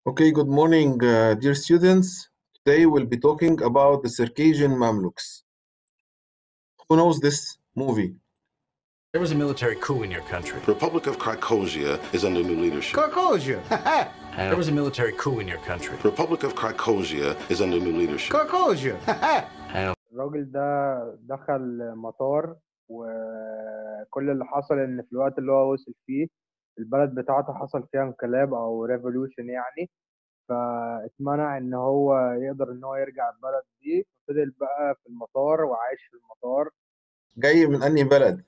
Okay, good morning, uh, dear students. Today we'll be talking about the Circassian Mamluks. Who knows this movie? There was a military coup in your country. The Republic of Krakosia is under new leadership. Krakosia. There was a military coup in your country. The Republic of Krakosia is under new leadership. Krakosia. الراجل ده دخل مطار وكل اللي حصل ان في الوقت اللي هو وصل فيه البلد بتاعته حصل فيها انقلاب او ريفولوشن يعني فاتمنع ان هو يقدر ان هو يرجع البلد دي فضل بقى في المطار وعايش في المطار جاي من أنهي بلد؟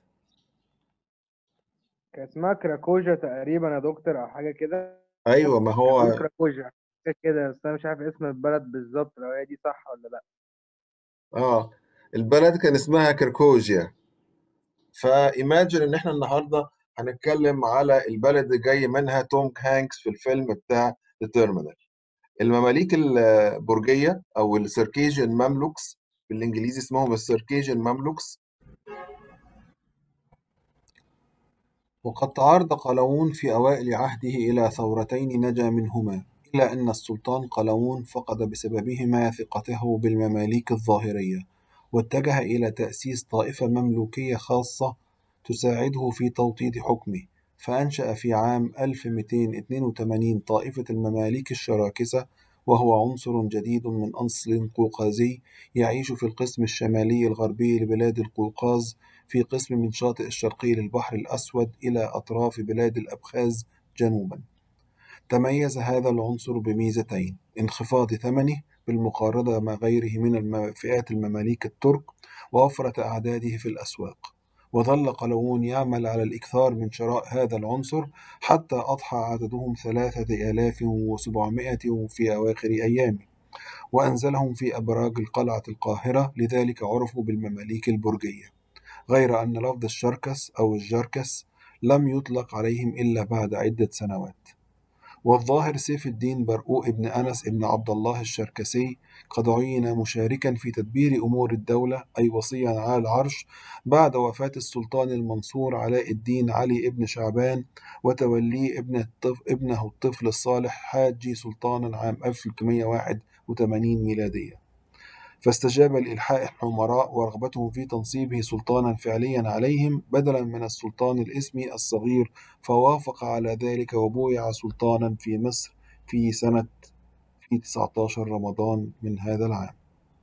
كان اسمها كراكوجا تقريبا يا دكتور او حاجه كده أيوة ما بقول هو كراكوجا حاجة كده بس انا مش عارف اسم البلد بالظبط لو هي دي صح ولا لا آه البلد كان اسمها كركوجيا فإيماجن إن إحنا النهاردة هنتكلم على البلد اللي جاي منها توم هانكس في الفيلم بتاع ذا تيرمينال المماليك البرجية أو السيركيجن ماملوكس بالإنجليزي اسمهم السيركيجن ماملوكس وقد تعرض قلاوون في أوائل عهده إلى ثورتين نجا منهما إلا أن السلطان قلاوون فقد بسببهما ثقته بالمماليك الظاهرية واتجه إلى تأسيس طائفة مملوكية خاصة تساعده في توطيد حكمه فأنشأ في عام 1282 طائفة المماليك الشراكسة وهو عنصر جديد من أصل قوقازي يعيش في القسم الشمالي الغربي لبلاد القوقاز في قسم من شاطئ الشرقي للبحر الأسود إلى أطراف بلاد الأبخاز جنوبا تميز هذا العنصر بميزتين انخفاض ثمنه بالمقارنة مع غيره من الم- فئات المماليك الترك ووفرة أعداده في الأسواق وظل قلاوون يعمل على الإكثار من شراء هذا العنصر حتى أضحى عددهم ثلاثة آلاف وسبعمائة في أواخر أيامه وأنزلهم في أبراج القلعة القاهرة لذلك عرفوا بالمماليك البرجية غير أن لفظ الشركس أو الجركس لم يطلق عليهم إلا بعد عدة سنوات والظاهر سيف الدين برقوق ابن أنس ابن عبد الله الشركسي قد عين مشاركا في تدبير أمور الدولة أي وصيا على العرش بعد وفاة السلطان المنصور علاء الدين علي ابن شعبان وتوليه ابن الطف... ابنه الطفل الصالح حاجي سلطانا عام 1381 ميلادية فاستجاب لإلحاء الحمراء ورغبتهم في تنصيبه سلطانا فعليا عليهم بدلا من السلطان الإسمي الصغير فوافق على ذلك وبويع سلطانا في مصر في سنة في 19 رمضان من هذا العام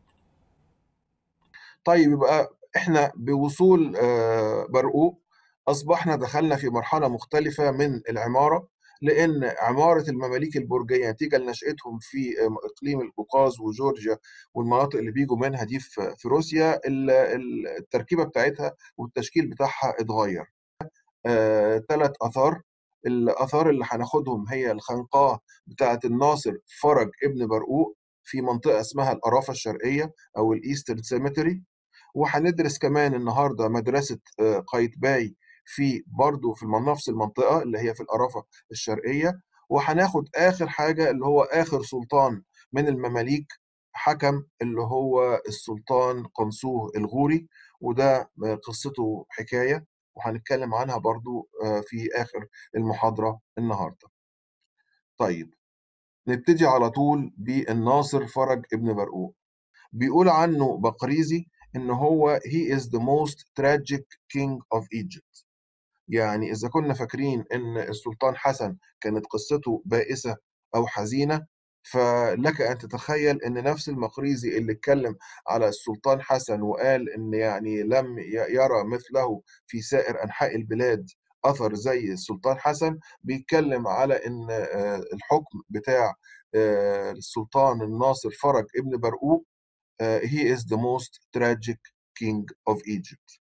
طيب يبقى احنا بوصول آه، برقوق أصبحنا دخلنا في مرحلة مختلفة من العمارة لأن عمارة المماليك البرجية نتيجة لنشأتهم في آه، إقليم القوقاز وجورجيا والمناطق اللي بيجوا منها دي في في روسيا ال- ال- التركيبة بتاعتها والتشكيل بتاعها اتغير ثلاث آثار الآثار اللي هناخدهم هي الخنقاء بتاعة الناصر فرج ابن برقوق في منطقة اسمها القرافة الشرقية أو الإيسترن سيمتري وهندرس كمان النهارده مدرسة آه، قايتباي في برضه في الم- نفس المنطقة اللي هي في القرافة الشرقية وهناخد آخر حاجة اللي هو آخر سلطان من المماليك حكم اللي هو السلطان قنصوه الغوري وده آه، قصته حكاية وهنتكلم عنها برضو آه، في آخر المحاضرة النهاردة طيب نبتدي على طول بالناصر فرج ابن برقوق بيقول عنه بقريزي إن هو he is the most tragic king of Egypt يعني إذا كنا فاكرين إن السلطان حسن كانت قصته بائسة أو حزينة فلك أن تتخيل إن نفس المقريزي اللي اتكلم على السلطان حسن وقال إن يعني لم ي- يرى مثله في سائر أنحاء البلاد أثر زي السلطان حسن بيتكلم على إن آه، الحكم بتاع آه، السلطان الناصر فرج ابن برقوق آه، he is the most tragic king of Egypt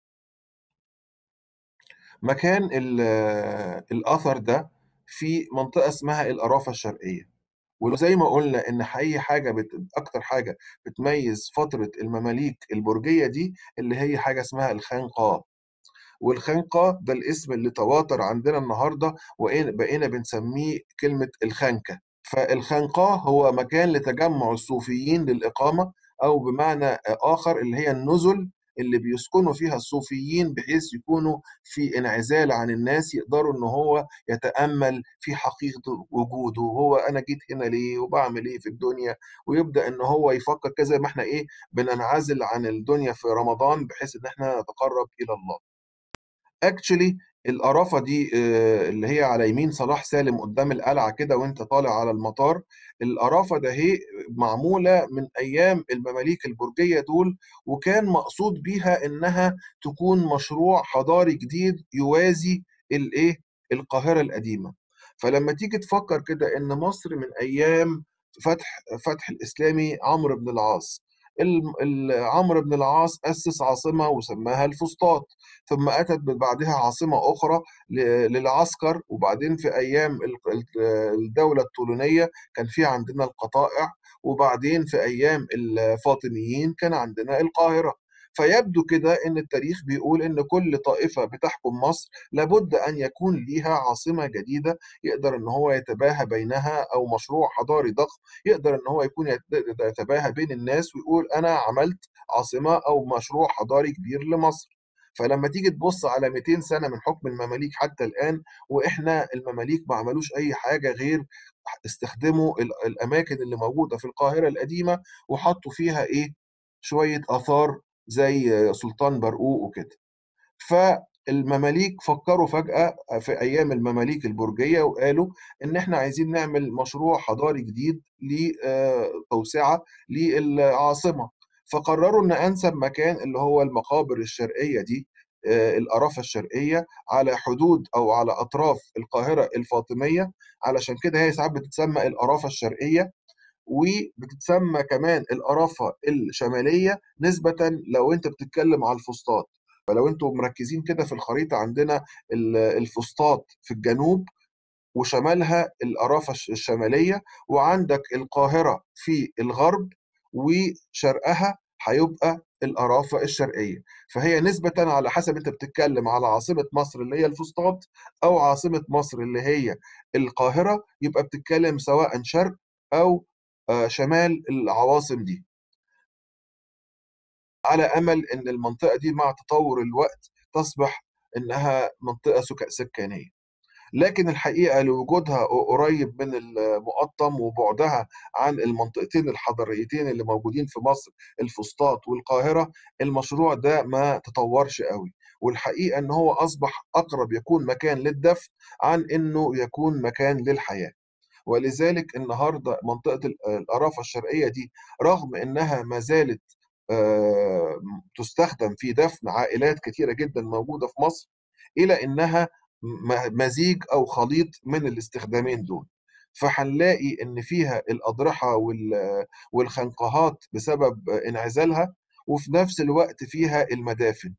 مكان ال- الأثر ده في منطقة اسمها القرافة الشرقية وزي ما قلنا إن أي حاجة بت... أكتر حاجة بتميز فترة المماليك البرجية دي اللي هي حاجة اسمها الخنقاء والخنقة ده الاسم اللي تواتر عندنا النهاردة وبقينا بنسميه كلمة الخنكة فالخنقاء هو مكان لتجمع الصوفيين للإقامة أو بمعنى آخر اللي هي النزل اللي بيسكنوا فيها الصوفيين بحيث يكونوا في انعزال عن الناس يقدروا ان هو يتامل في حقيقه وجوده هو انا جيت هنا ليه وبعمل ايه في الدنيا ويبدا ان هو يفكر كده زي ما احنا ايه بننعزل عن الدنيا في رمضان بحيث ان احنا نتقرب الى الله اكشلي القرافه دي آه، اللي هي على يمين صلاح سالم قدام القلعه كده وانت طالع على المطار القرافه ده هي معموله من ايام المماليك البرجيه دول وكان مقصود بيها انها تكون مشروع حضاري جديد يوازي الايه القاهره القديمه فلما تيجي تفكر كده ان مصر من ايام فتح فتح الاسلامي عمرو بن العاص ال- ال- عمرو بن العاص أسس عاصمة وسماها الفسطاط ثم أتت بعدها عاصمة أخرى ل- للعسكر وبعدين في أيام ال- ال- الدولة الطولونية كان في عندنا القطائع وبعدين في أيام الفاطميين كان عندنا القاهرة فيبدو كده ان التاريخ بيقول ان كل طائفه بتحكم مصر لابد ان يكون ليها عاصمه جديده يقدر ان هو يتباهى بينها او مشروع حضاري ضخم يقدر ان هو يكون يت- يتباهى بين الناس ويقول انا عملت عاصمه او مشروع حضاري كبير لمصر فلما تيجي تبص على 200 سنه من حكم المماليك حتى الان واحنا المماليك ما عملوش اي حاجه غير استخدموا ال- الاماكن اللي موجوده في القاهره القديمه وحطوا فيها ايه شويه اثار زي سلطان برقوق وكده فالمماليك فكروا فجأة في أيام المماليك البرجية وقالوا إن إحنا عايزين نعمل مشروع حضاري جديد لتوسعة للعاصمة فقرروا إن أنسب مكان اللي هو المقابر الشرقية دي آه، القرافة الشرقية على حدود أو على أطراف القاهرة الفاطمية علشان كده هي ساعات بتتسمى القرافة الشرقية وبتتسمى كمان القرافة الشمالية نسبة لو انت بتتكلم على الفسطاط فلو انتوا مركزين كده في الخريطة عندنا ال- الفسطاط في الجنوب وشمالها القرافة الش- الشمالية وعندك القاهرة في الغرب وشرقها هيبقى القرافة الشرقية فهي نسبة على حسب انت بتتكلم على عاصمة مصر اللي هي الفسطاط او عاصمة مصر اللي هي القاهرة يبقى بتتكلم سواء شرق او آه، شمال العواصم دي على امل ان المنطقه دي مع تطور الوقت تصبح انها منطقه سك- سكانيه لكن الحقيقه لوجودها قريب من المقطم وبعدها عن المنطقتين الحضريتين اللي موجودين في مصر الفسطاط والقاهره المشروع ده ما تطورش قوي والحقيقه ان هو اصبح اقرب يكون مكان للدفء عن انه يكون مكان للحياه ولذلك النهارده منطقه ال- القرافه الشرقيه دي رغم انها ما زالت آه، تستخدم في دفن عائلات كثيره جدا موجوده في مصر الى انها م- مزيج او خليط من الاستخدامين دول فهنلاقي ان فيها الاضرحه وال- والخنقهات بسبب انعزالها وفي نفس الوقت فيها المدافن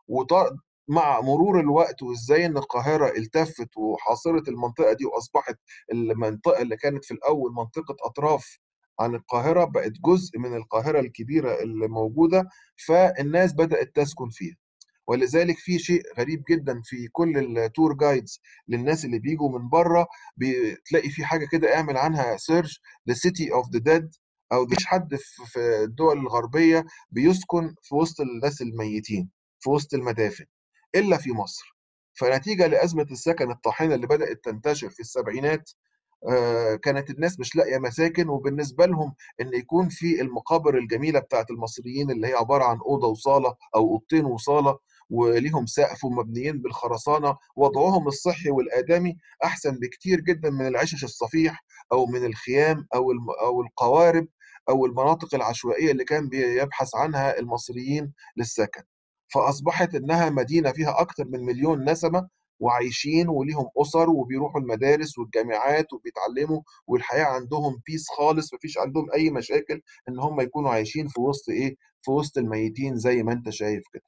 ومع مرور الوقت وازاي ان القاهره التفت وحاصرت المنطقه دي واصبحت المنطقه اللي كانت في الاول منطقه اطراف عن القاهره بقت جزء من القاهره الكبيره اللي موجوده فالناس بدات تسكن فيها ولذلك في شيء غريب جدا في كل التور جايدز للناس اللي بيجوا من بره بتلاقي في حاجه كده اعمل عنها سيرش ذا سيتي اوف ذا ديد او مفيش حد في في الدول الغربيه بيسكن في وسط الناس الميتين في وسط المدافن الا في مصر فنتيجه لازمه السكن الطاحنه اللي بدات تنتشر في السبعينات آه، كانت الناس مش لاقيه مساكن وبالنسبه لهم ان يكون في المقابر الجميله بتاعت المصريين اللي هي عباره عن اوضه وصاله او اوضتين وصاله وليهم سقف ومبنيين بالخرسانه وضعهم الصحي والادمي احسن بكتير جدا من العشش الصفيح او من الخيام او الم- او القوارب او المناطق العشوائيه اللي كان بيبحث عنها المصريين للسكن فاصبحت انها مدينه فيها اكثر من مليون نسمه وعايشين وليهم اسر وبيروحوا المدارس والجامعات وبيتعلموا والحياه عندهم بيس خالص مفيش عندهم اي مشاكل ان هم يكونوا عايشين في وسط ايه في وسط الميتين زي ما انت شايف كده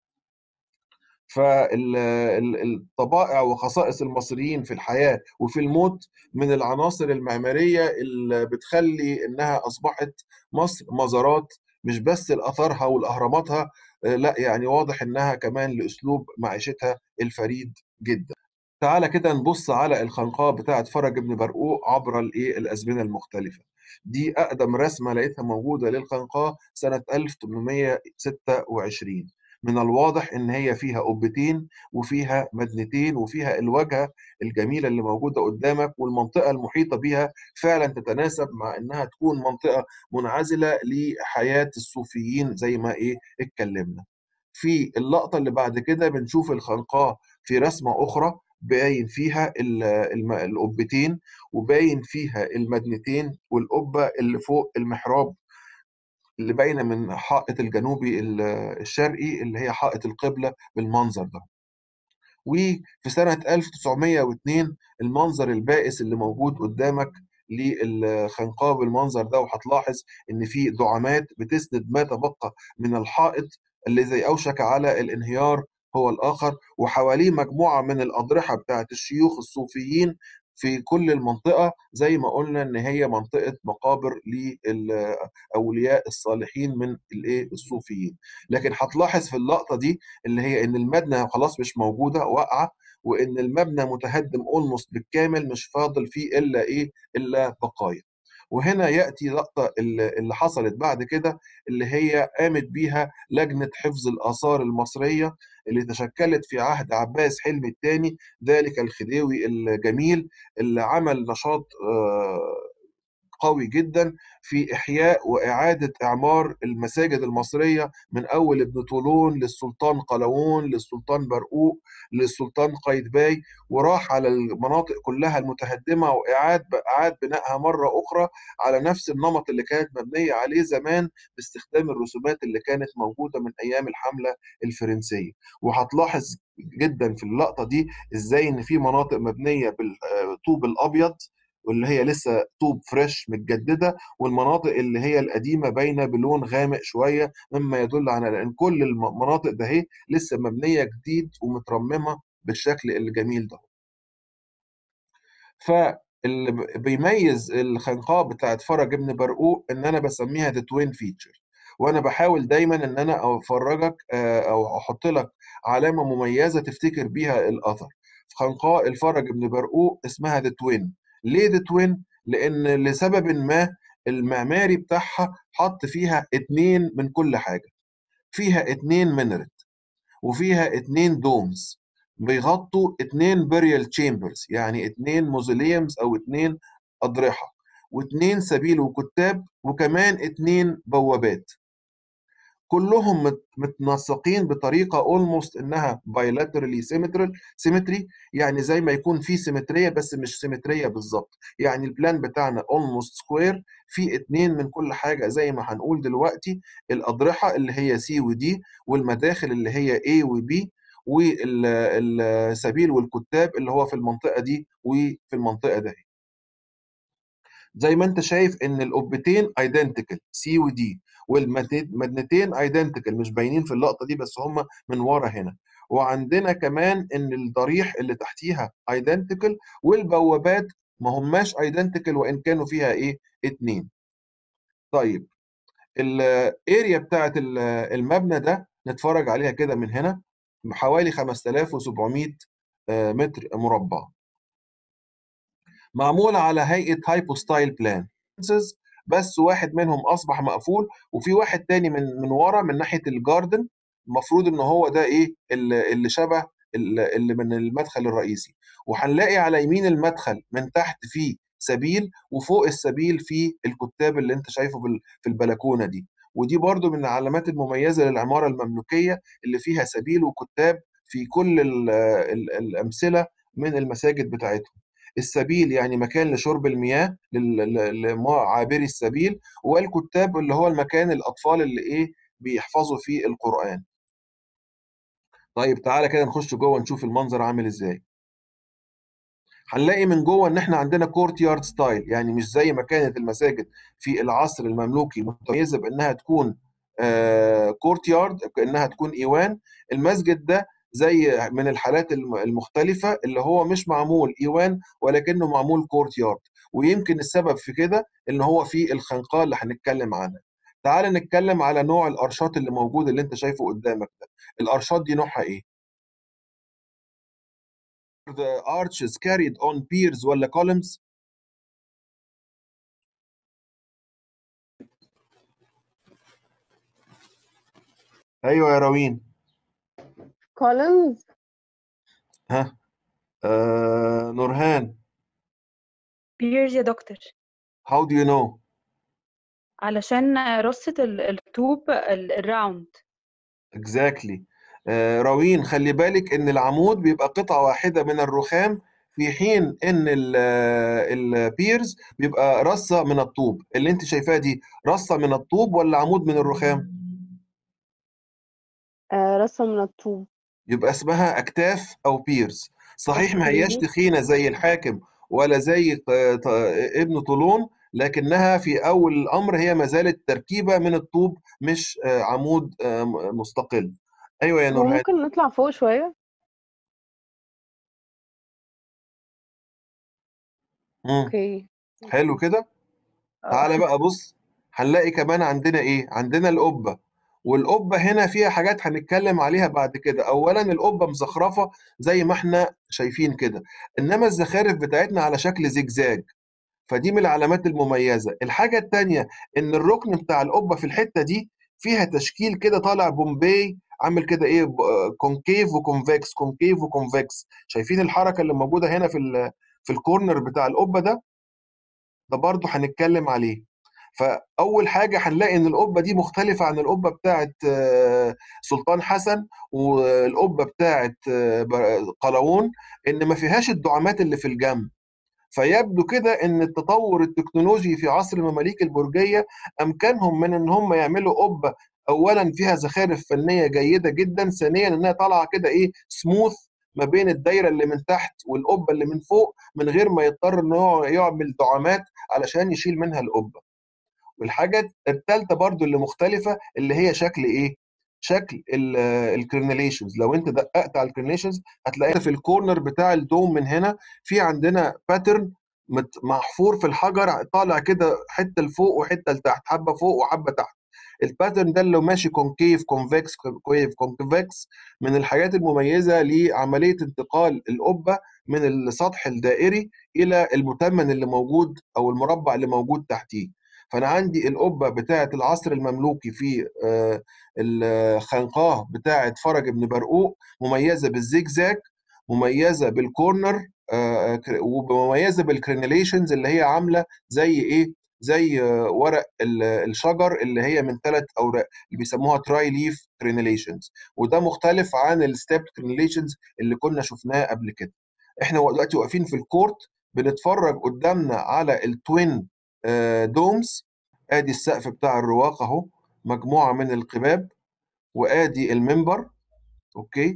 فالطبائع وخصائص المصريين في الحياة وفي الموت من العناصر المعمارية اللي بتخلي إنها أصبحت مصر مزارات مش بس لأثارها والأهراماتها آه، لا يعني واضح إنها كمان لأسلوب معيشتها الفريد جدا تعالى كده نبص على الخنقاء بتاعة فرج بن برقوق عبر الايه الازمنه المختلفه دي اقدم رسمه لقيتها موجوده للخنقاء سنه 1826 من الواضح ان هي فيها قبتين وفيها مدنتين وفيها الواجهه الجميله اللي موجوده قدامك والمنطقه المحيطه بها فعلا تتناسب مع انها تكون منطقه منعزله لحياه الصوفيين زي ما ايه اتكلمنا في اللقطه اللي بعد كده بنشوف الخنقاء في رسمه اخرى باين فيها ال- الم- القبتين وباين فيها المدنتين والقبه اللي فوق المحراب اللي باينه من حائط الجنوبي ال- الشرقي اللي هي حائط القبله بالمنظر ده وفي سنة 1902 المنظر البائس اللي موجود قدامك للخنقاء بالمنظر ده وهتلاحظ ان في دعامات بتسند ما تبقى من الحائط الذي اوشك على الانهيار هو الاخر وحواليه مجموعه من الاضرحه بتاعت الشيوخ الصوفيين في كل المنطقه زي ما قلنا ان هي منطقه مقابر للاولياء الصالحين من الايه الصوفيين لكن هتلاحظ في اللقطه دي اللي هي ان المبنى خلاص مش موجوده واقعه وان المبنى متهدم اولموست بالكامل مش فاضل فيه الا ايه الا بقايا وهنا ياتي لقطه اللي اللي حصلت بعد كده اللي هي قامت بيها لجنه حفظ الاثار المصريه اللي تشكلت في عهد عباس حلمي الثاني ذلك الخديوي الجميل اللي عمل نشاط آه، قوي جدا في إحياء وإعادة إعمار المساجد المصرية من أول ابن طولون للسلطان قلاوون للسلطان برقوق للسلطان قايتباي وراح على المناطق كلها المتهدمة وإعاد إعاد بنائها مرة أخرى على نفس النمط اللي كانت مبنية عليه زمان باستخدام الرسومات اللي كانت موجودة من أيام الحملة الفرنسية وهتلاحظ جدا في اللقطة دي إزاي إن في مناطق مبنية بالطوب الأبيض واللي هي لسه طوب فريش متجدده والمناطق اللي هي القديمه باينه بلون غامق شويه مما يدل على ان كل المناطق ده هي لسه مبنيه جديد ومترممه بالشكل الجميل ده فاللي بيميز الخنقاء بتاعت فرج ابن برقوق ان انا بسميها ذا توين فيتشر وانا بحاول دايما ان انا افرجك آه، او احط لك علامه مميزه تفتكر بيها الاثر في خنقاء الفرج ابن برقوق اسمها ذا توين ليه ذا توين لان لسبب ما المعماري بتاعها حط فيها اتنين من كل حاجه فيها اتنين منرت وفيها اتنين دومز بيغطوا اتنين بurial تشامبرز يعني اتنين موزوليومز او اتنين اضرحه واتنين سبيل وكتاب وكمان اتنين بوابات كلهم مت- متنسقين بطريقه اولموست انها bilaterally symmetry symmetry يعني زي ما يكون في سيمتريه بس مش سيمتريه بالظبط يعني البلان بتاعنا اولموست سكوير في اتنين من كل حاجه زي ما هنقول دلوقتي الاضرحه اللي هي سي ودي والمداخل اللي هي A وB والسبيل والكتاب اللي هو في المنطقه دي وفي المنطقه ده زي ما انت شايف ان القبتين ايدنتيكال سي ودي والمدنتين ايدنتيكال مش باينين في اللقطه دي بس هم من ورا هنا وعندنا كمان ان الضريح اللي تحتيها ايدنتيكال والبوابات ما هماش ايدنتيكال وان كانوا فيها ايه اتنين طيب الاريا بتاعت ال- المبنى ده نتفرج عليها كده من هنا حوالي 5700 آه، متر مربع معمولة على هيئة هايبوستايل بلان بس واحد منهم أصبح مقفول وفي واحد تاني من من ورا من ناحية الجاردن المفروض إن هو ده إيه اللي اللي شبه اللي اللي من المدخل الرئيسي وهنلاقي على يمين المدخل من تحت فيه سبيل وفوق السبيل فيه الكتاب اللي انت شايفه بال- في البلكونة دي ودي برضو من العلامات المميزة للعمارة المملوكية اللي فيها سبيل وكتاب في كل ال- ال- الأمثلة من المساجد بتاعتهم السبيل يعني مكان لشرب المياه لل- لل- لعابري السبيل والكتاب اللي هو المكان الأطفال اللي إيه بيحفظوا فيه القرآن طيب تعالى كده نخش جوه نشوف المنظر عامل إزاي هنلاقي من جوه ان احنا عندنا كورت يارد ستايل يعني مش زي ما كانت المساجد في العصر المملوكي متميزه بانها تكون كورت يارد انها تكون ايوان المسجد ده زي من الحالات الم- المختلفه اللي هو مش معمول ايوان ولكنه معمول كورت يارد ويمكن السبب في كده ان هو في الخنقاء اللي هنتكلم عنها تعال نتكلم على نوع الارشات اللي موجود اللي انت شايفه قدامك ده الارشات دي نوعها ايه the arches carried on piers ولا columns ايوه يا روين columns ها آه نورهان بيرز يا دكتور how do you know علشان رصة ال- الطوب ال- الراوند exactly آه روين خلي بالك ان العمود بيبقى قطعة واحدة من الرخام في حين ان البيرز بيبقى رصة من الطوب اللي انت شايفاها دي رصة من الطوب ولا عمود من الرخام آه رسم من الطوب يبقى اسمها اكتاف او بيرز صحيح ما هياش أوكي. تخينه زي الحاكم ولا زي ط- ط- ابن طولون لكنها في اول الامر هي ما زالت تركيبه من الطوب مش آه، عمود آه، م- مستقل ايوه يا هو نورهان ممكن نطلع فوق شوية مم. اوكي حلو كده آه. تعالى بقى بص هنلاقي كمان عندنا ايه عندنا القبه والقبه هنا فيها حاجات هنتكلم عليها بعد كده اولا القبه مزخرفه زي ما احنا شايفين كده انما الزخارف بتاعتنا على شكل زجزاج فدي من العلامات المميزه الحاجه الثانيه ان الركن بتاع القبه في الحته دي فيها تشكيل كده طالع بومباي عامل كده ايه ب- كونكيف وكونفكس كونكيف وكونفكس شايفين الحركه اللي موجوده هنا في ال- في الكورنر بتاع القبه ده ده برضو هنتكلم عليه فاول حاجه هنلاقي ان القبه دي مختلفه عن القبه بتاعه آه، سلطان حسن والقبه بتاعه آه، ب- قلاوون ان ما فيهاش الدعامات اللي في الجنب فيبدو كده ان التطور التكنولوجي في عصر المماليك البرجيه امكنهم من ان هم يعملوا قبه اولا فيها زخارف فنيه جيده جدا ثانيا انها طالعه كده ايه سموث ما بين الدايره اللي من تحت والقبه اللي من فوق من غير ما يضطر ان هو يعمل دعامات علشان يشيل منها القبه والحاجه الثالثه برضو اللي مختلفه اللي هي شكل ايه شكل الكرنيليشنز لو انت دققت على الكرنيليشنز هتلاقي في الكورنر بتاع الدوم من هنا في عندنا باترن محفور في الحجر طالع كده حته لفوق وحته لتحت حبه فوق وحبه تحت الباترن ده اللي ماشي كونكيف كونفكس كونكيف كونفكس من الحاجات المميزه لعمليه انتقال القبه من السطح الدائري الى المتمن اللي موجود او المربع اللي موجود تحتيه فانا عندي القبه بتاعه العصر المملوكي في آه، الخنقاه بتاعه فرج بن برقوق مميزه بالزيجزاج مميزه بالكورنر آه، كر- ومميزه بالكرينيليشنز اللي هي عامله زي ايه زي آه، ورق ال- الشجر اللي هي من ثلاث اوراق اللي بيسموها تراي ليف كرينيليشنز وده مختلف عن الستيب كرينيليشنز اللي كنا شفناه قبل كده احنا دلوقتي واقفين في الكورت بنتفرج قدامنا على التوين آه، دومز ادي السقف بتاع الرواق اهو مجموعه من القباب وادي المنبر اوكي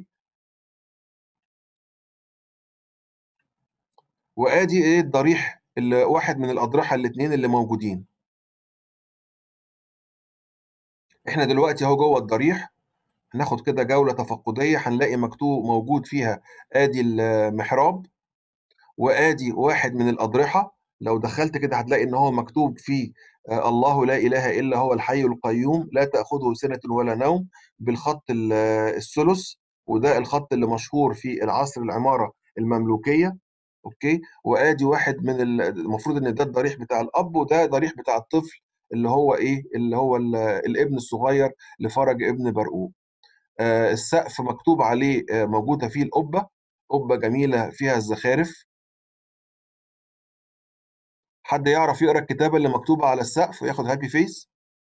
وادي ايه الضريح اللي واحد من الاضرحه الاثنين اللي موجودين احنا دلوقتي اهو جوه الضريح هناخد كده جوله تفقديه هنلاقي مكتوب موجود فيها ادي المحراب وادي واحد من الاضرحه لو دخلت كده هتلاقي ان هو مكتوب فيه آه، الله لا اله الا هو الحي القيوم لا تاخذه سنه ولا نوم بالخط ال- الثلث وده الخط اللي مشهور في العصر العماره المملوكيه اوكي وادي واحد من ال- المفروض ان ده الضريح بتاع الاب وده ضريح بتاع الطفل اللي هو ايه اللي هو ال- الابن الصغير لفرج ابن برقوق آه، السقف مكتوب عليه آه، موجوده فيه القبه قبه جميله فيها الزخارف حد يعرف يقرا الكتابه اللي مكتوبه على السقف وياخد هابي فيس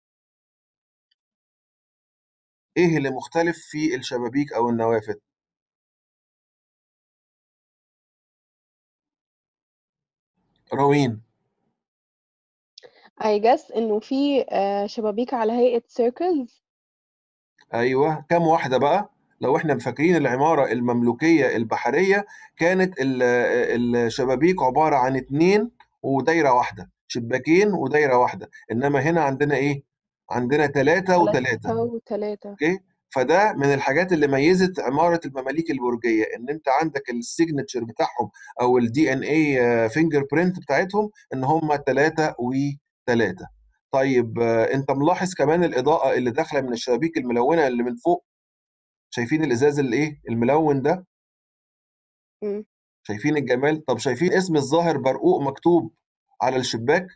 ايه اللي مختلف في الشبابيك او النوافذ روين I guess انه في آه، شبابيك على هيئة circles ايوه كام واحده بقى لو احنا فاكرين العماره المملوكيه البحريه كانت ال- الشبابيك عباره عن اتنين ودايره واحده شباكين ودايره واحده انما هنا عندنا ايه عندنا ثلاثه وثلاثه ثلاثة وثلاثة اوكي فده من الحاجات اللي ميزت عماره المماليك البرجيه ان انت عندك السيجنتشر بتاعهم او الدي ان اي فينجر برينت بتاعتهم ان هم ثلاثه وثلاثه طيب آه، انت ملاحظ كمان الاضاءه اللي داخله من الشبابيك الملونه اللي من فوق شايفين الازاز الايه الملون ده مم. شايفين الجمال طب شايفين اسم الظاهر برقوق مكتوب على الشباك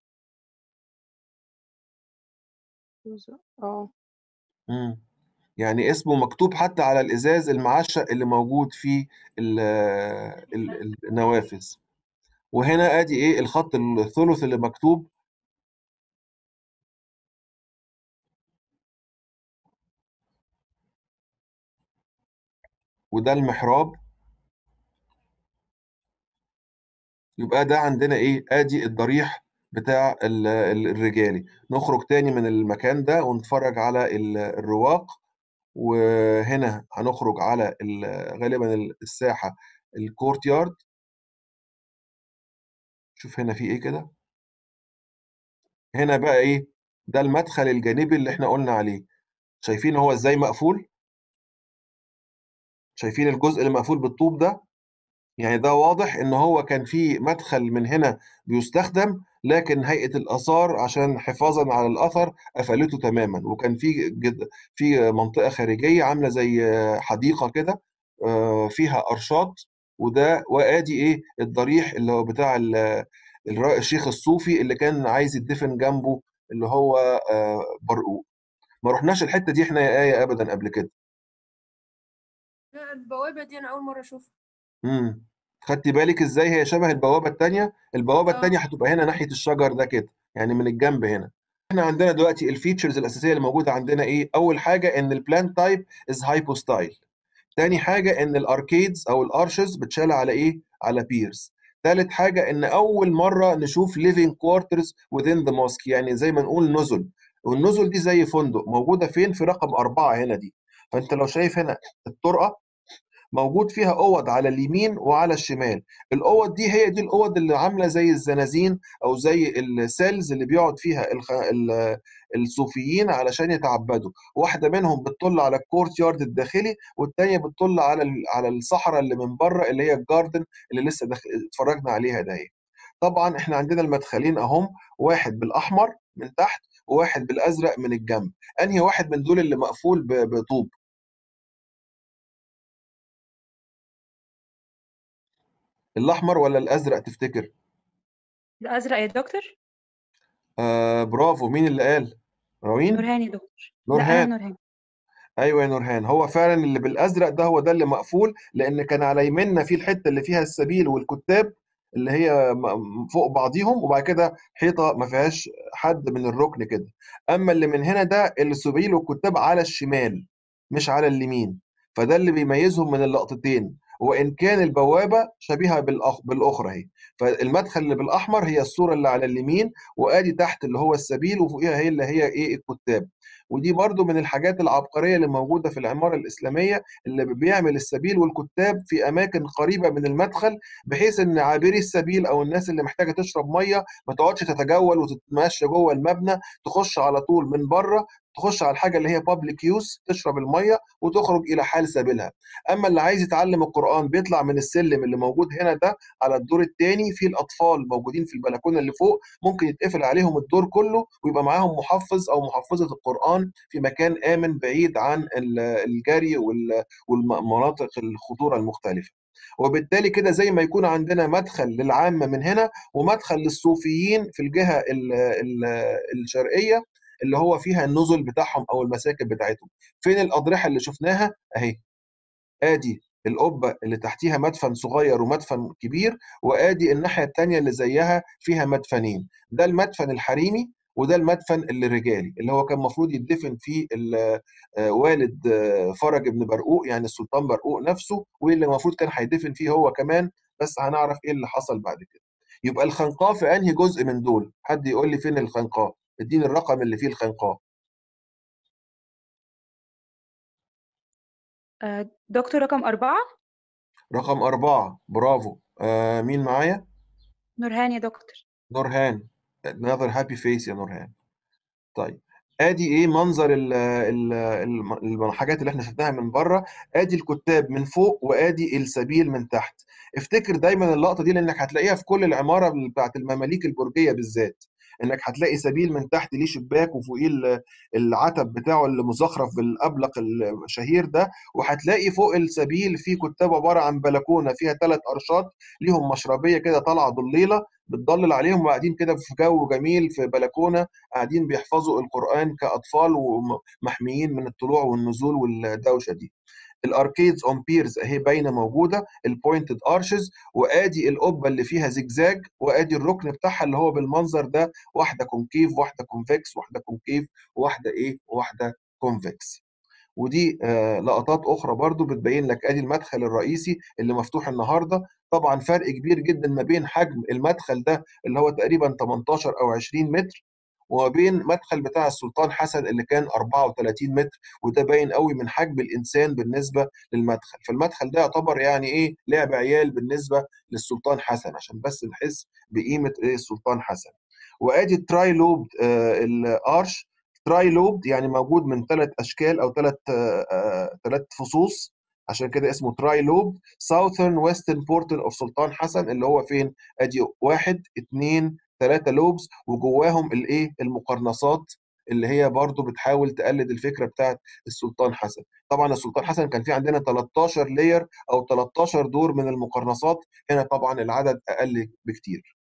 اه مم. يعني اسمه مكتوب حتى على الإزاز المعشق اللي موجود في ال- ال- النوافذ وهنا ادي ايه الخط الثلث اللي مكتوب وده المحراب يبقى ده عندنا ايه ادي الضريح بتاع ال- ال- الرجالي نخرج تاني من المكان ده ونتفرج على ال- الرواق وهنا هنخرج على ال- غالبا الساحة الكورت يارد شوف هنا في ايه كده هنا بقى ايه ده المدخل الجانبي اللي احنا قلنا عليه شايفين هو ازاي مقفول شايفين الجزء اللي مقفول بالطوب ده يعني ده واضح ان هو كان في مدخل من هنا بيستخدم لكن هيئة الآثار عشان حفاظا على الأثر قفلته تماما وكان في جد في منطقة خارجية عاملة زي حديقة كده آه، فيها أرشات وده وادي ايه الضريح اللي هو بتاع ال- الر- الشيخ الصوفي اللي كان عايز يدفن جنبه اللي هو آه، برقوق ما رحناش الحتة دي احنا يا آية أبدا قبل كده لا البوابة دي أنا أول مرة أشوفها امم خدتي بالك ازاي هي شبه البوابه الثانيه البوابه اه الثانيه هتبقى هنا ناحيه الشجر ده كده يعني من الجنب هنا احنا عندنا دلوقتي الفيتشرز الاساسيه اللي موجوده عندنا ايه اول حاجه ان البلان تايب از هايبوستايل تاني حاجه ان الاركيدز او الارشز بتشال على ايه على بيرز تالت حاجه ان اول مره نشوف living quarters within the mosque يعني زي ما نقول نزل والنزل دي زي فندق موجوده فين في رقم أربعة هنا دي فانت لو شايف هنا الطرقه موجود فيها اوض على اليمين وعلى الشمال الاوض دي هي دي الاوض اللي عامله زي الزنازين او زي السيلز اللي بيقعد فيها الخ... ال- الصوفيين علشان يتعبدوا واحده منهم بتطل على الكورت يارد الداخلي والتانيه بتطل على ال... على الصحراء اللي من بره اللي هي الجاردن اللي لسه دخ... اتفرجنا عليها ده اهي طبعا احنا عندنا المدخلين اهم واحد بالاحمر من تحت وواحد بالازرق من الجنب انهي واحد من دول اللي مقفول ب... بطوب الاحمر ولا الازرق تفتكر الأزرق يا دكتور آه برافو مين اللي قال روين نورهان يا دكتور لا أنا نورهان نورهان ايوه يا نورهان هو فعلا اللي بالازرق ده هو ده اللي مقفول لان كان على يميننا في الحته اللي فيها السبيل والكتاب اللي هي م- فوق بعضيهم وبعد كده حيطه ما فيهاش حد من الركن كده اما اللي من هنا ده السبيل والكتاب على الشمال مش على اليمين فده اللي بيميزهم من اللقطتين وان كان البوابه شبيهه بالأخ... بالاخرى اهي فالمدخل اللي بالاحمر هي الصوره اللي على اليمين وادي تحت اللي هو السبيل وفوقيها هي اللي هي ايه الكتاب ودي برضو من الحاجات العبقرية اللي موجودة في العمارة الإسلامية اللي بيعمل السبيل والكتاب في أماكن قريبة من المدخل بحيث إن عابري السبيل أو الناس اللي محتاجة تشرب مية ما تقعدش تتجول وتتمشى جوه المبنى تخش على طول من بره تخش على الحاجة اللي هي بابليك يوز تشرب المية وتخرج إلى حال سبيلها أما اللي عايز يتعلم القرآن بيطلع من السلم اللي موجود هنا ده على الدور الثاني في الأطفال موجودين في البلكونة اللي فوق ممكن يتقفل عليهم الدور كله ويبقى معاهم محفظ او محفظه القران في مكان امن بعيد عن ال- الجري وال- والمناطق الخطوره المختلفه وبالتالي كده زي ما يكون عندنا مدخل للعامه من هنا ومدخل للصوفيين في الجهه ال- ال- الشرقيه اللي هو فيها النزل بتاعهم او المساكن بتاعتهم فين الاضرحه اللي شفناها اهي ادي القبه اللي تحتيها مدفن صغير ومدفن كبير وادي الناحيه الثانيه اللي زيها فيها مدفنين ده المدفن الحريمي وده المدفن الرجالي اللي هو كان المفروض يدفن فيه ال- آه، والد آه، فرج بن برقوق يعني السلطان برقوق نفسه واللي المفروض كان هيدفن فيه هو كمان بس هنعرف ايه اللي حصل بعد كده يبقى الخنقاه في انهي جزء من دول حد يقول لي فين الخنقاه اديني الرقم اللي فيه الخنقاه آه، دكتور رقم أربعة رقم أربعة برافو آه مين معايا نورهان يا دكتور نورهان another happy face يا نورهان طيب ادي ايه منظر ال ال ال- الحاجات اللي احنا شفناها من بره ادي الكتاب من فوق وادي السبيل من تحت افتكر دايما اللقطه دي لانك هتلاقيها في كل العماره بتاعت المماليك البرجيه بالذات انك هتلاقي سبيل من تحت ليه شباك وفوقيه ال- العتب بتاعه اللي مزخرف بالابلق الشهير ده وهتلاقي فوق السبيل في كتاب عباره عن بلكونه فيها ثلاث ارشات ليهم مشربيه كده طالعه ضليله بتضلل عليهم وقاعدين كده في جو جميل في بلكونه قاعدين بيحفظوا القران كاطفال ومحميين من الطلوع والنزول والدوشه دي الاركيدز اون بيرز اهي باينه موجوده البوينتد ارشز وادي القبه اللي فيها زجزاج وادي الركن بتاعها اللي هو بالمنظر ده واحده كونكيف واحده كونفكس واحده كونكيف وواحده ايه واحده كونفكس ودي آه، لقطات اخرى برضو بتبين لك ادي المدخل الرئيسي اللي مفتوح النهارده طبعا فرق كبير جدا ما بين حجم المدخل ده اللي هو تقريبا 18 او 20 متر وما بين مدخل بتاع السلطان حسن اللي كان 34 متر وده باين قوي من حجم الانسان بالنسبه للمدخل فالمدخل ده يعتبر يعني ايه لعب عيال بالنسبه للسلطان حسن عشان بس نحس بقيمه ايه السلطان حسن وادي التراي لوب آه الارش تراي لوب يعني موجود من ثلاث اشكال او ثلاث ثلاث فصوص عشان كده اسمه تراي لوب ساوثرن ويسترن بورتال اوف سلطان حسن اللي هو فين ادي واحد اثنين ثلاثه لوبز وجواهم الايه المقرنصات اللي هي برضو بتحاول تقلد الفكره بتاعت السلطان حسن طبعا السلطان حسن كان في عندنا 13 لاير او 13 دور من المقرنصات هنا طبعا العدد اقل بكتير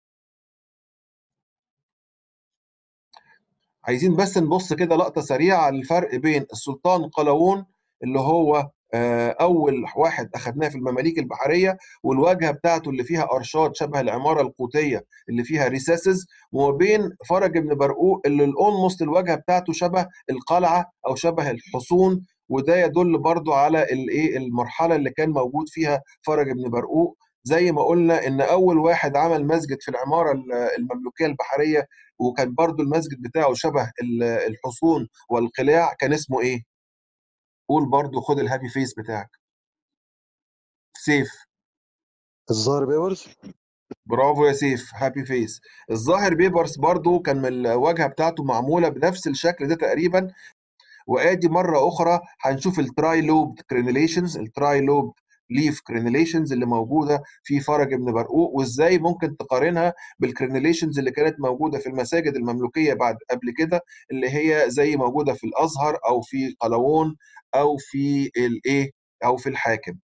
عايزين بس نبص كده لقطه سريعه على الفرق بين السلطان قلاوون اللي هو آه، اول واحد اخذناه في المماليك البحريه والواجهه بتاعته اللي فيها ارشاد شبه العماره القوطيه اللي فيها ريساسز وما بين فرج بن برقوق اللي الاولموست الواجهه بتاعته شبه القلعه او شبه الحصون وده يدل برضو على الايه المرحله اللي كان موجود فيها فرج بن برقوق زي ما قلنا ان اول واحد عمل مسجد في العماره المملوكيه البحريه وكان برضو المسجد بتاعه شبه الحصون والقلاع كان اسمه ايه قول برضو خد الهابي فيس بتاعك سيف الظاهر بيبرز برافو يا سيف هابي فيس الظاهر بيبرس برضو كان من الواجهه بتاعته معموله بنفس الشكل ده تقريبا وادي مره اخرى هنشوف التراي لوب كرينيليشنز التراي لوب ليف كرينيليشنز اللي موجوده في فرج بن برقوق وازاي ممكن تقارنها بالكرينيليشنز اللي كانت موجوده في المساجد المملوكيه بعد قبل كده اللي هي زي موجوده في الازهر او في قلاوون او في الايه او في الحاكم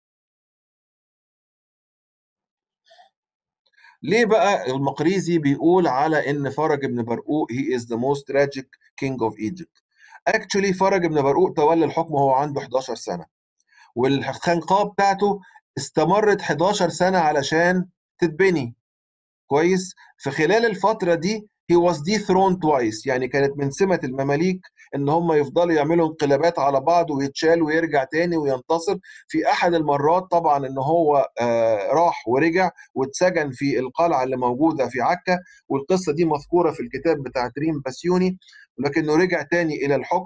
ليه بقى المقريزي بيقول على ان فرج بن برقوق he is the most tragic king of Egypt actually فرج بن برقوق تولى الحكم وهو عنده 11 سنه والخنقاه بتاعته استمرت 11 سنه علشان تتبني كويس في خلال الفتره دي he was dethroned twice يعني كانت من سمة المماليك ان هم يفضلوا يعملوا انقلابات على بعض ويتشال ويرجع تاني وينتصر في احد المرات طبعا ان هو آه راح ورجع واتسجن في القلعة اللي موجودة في عكا والقصة دي مذكورة في الكتاب بتاع تريم باسيوني ولكنه رجع تاني الى الحكم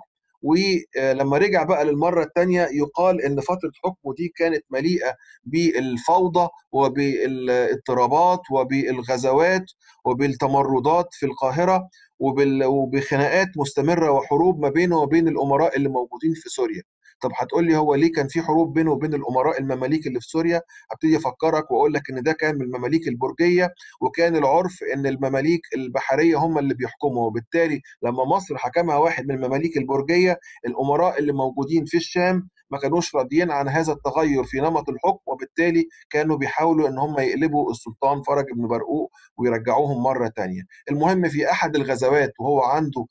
ولما رجع بقى للمرة الثانية يقال إن فترة حكمه دي كانت مليئة بالفوضى وبالاضطرابات وبالغزوات وبالتمردات في القاهرة وبخناقات مستمرة وحروب ما بينه وبين الأمراء اللي موجودين في سوريا طب هتقول لي هو ليه كان في حروب بينه وبين الامراء المماليك اللي في سوريا هبتدي افكرك واقول لك ان ده كان من المماليك البرجيه وكان العرف ان المماليك البحريه هم اللي بيحكموا وبالتالي لما مصر حكمها واحد من المماليك البرجيه الامراء اللي موجودين في الشام ما كانوش راضيين عن هذا التغير في نمط الحكم وبالتالي كانوا بيحاولوا ان هم يقلبوا السلطان فرج بن برقوق ويرجعوهم مره تانية المهم في احد الغزوات وهو عنده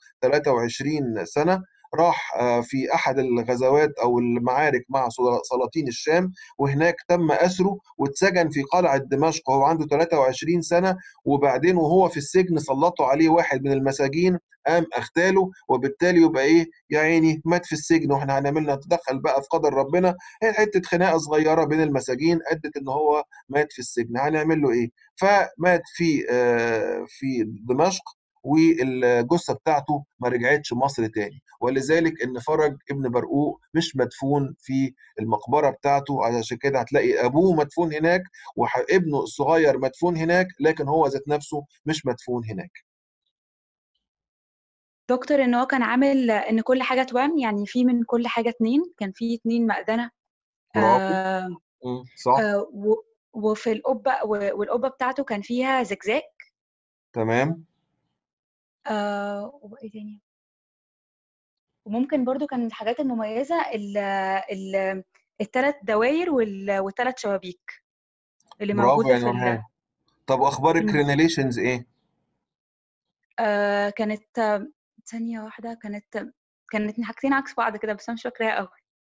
23 سنه راح في احد الغزوات او المعارك مع سلاطين الشام وهناك تم اسره واتسجن في قلعه دمشق وهو عنده 23 سنه وبعدين وهو في السجن سلطوا عليه واحد من المساجين قام اغتاله وبالتالي يبقى ايه يا عيني مات في السجن واحنا هنعمل نتدخل بقى في قدر ربنا هي حته خناقه صغيره بين المساجين ادت ان هو مات في السجن هنعمل له ايه فمات في آه في دمشق والجثه بتاعته ما رجعتش مصر تاني ولذلك ان فرج ابن برقوق مش مدفون في المقبره بتاعته علشان كده هتلاقي ابوه مدفون هناك وابنه الصغير مدفون هناك لكن هو ذات نفسه مش مدفون هناك دكتور ان هو كان عامل ان كل حاجه توام يعني في من كل حاجه اتنين كان في اتنين مأذنه آه صح آه وفي القبه والقبه بتاعته كان فيها زجزاج تمام آه وإيه تاني؟ وممكن برضه كان من الحاجات المميزة ال ال ال3 دواير وال وال3 شبابيك اللي برافو موجودة يا في ال نورهان طب اخبار إمم. الكرينيليشنز ايه آآ كانت ثانية واحدة كانت كانت حاجتين عكس بعض كده بس أنا مش فاكراها أوي.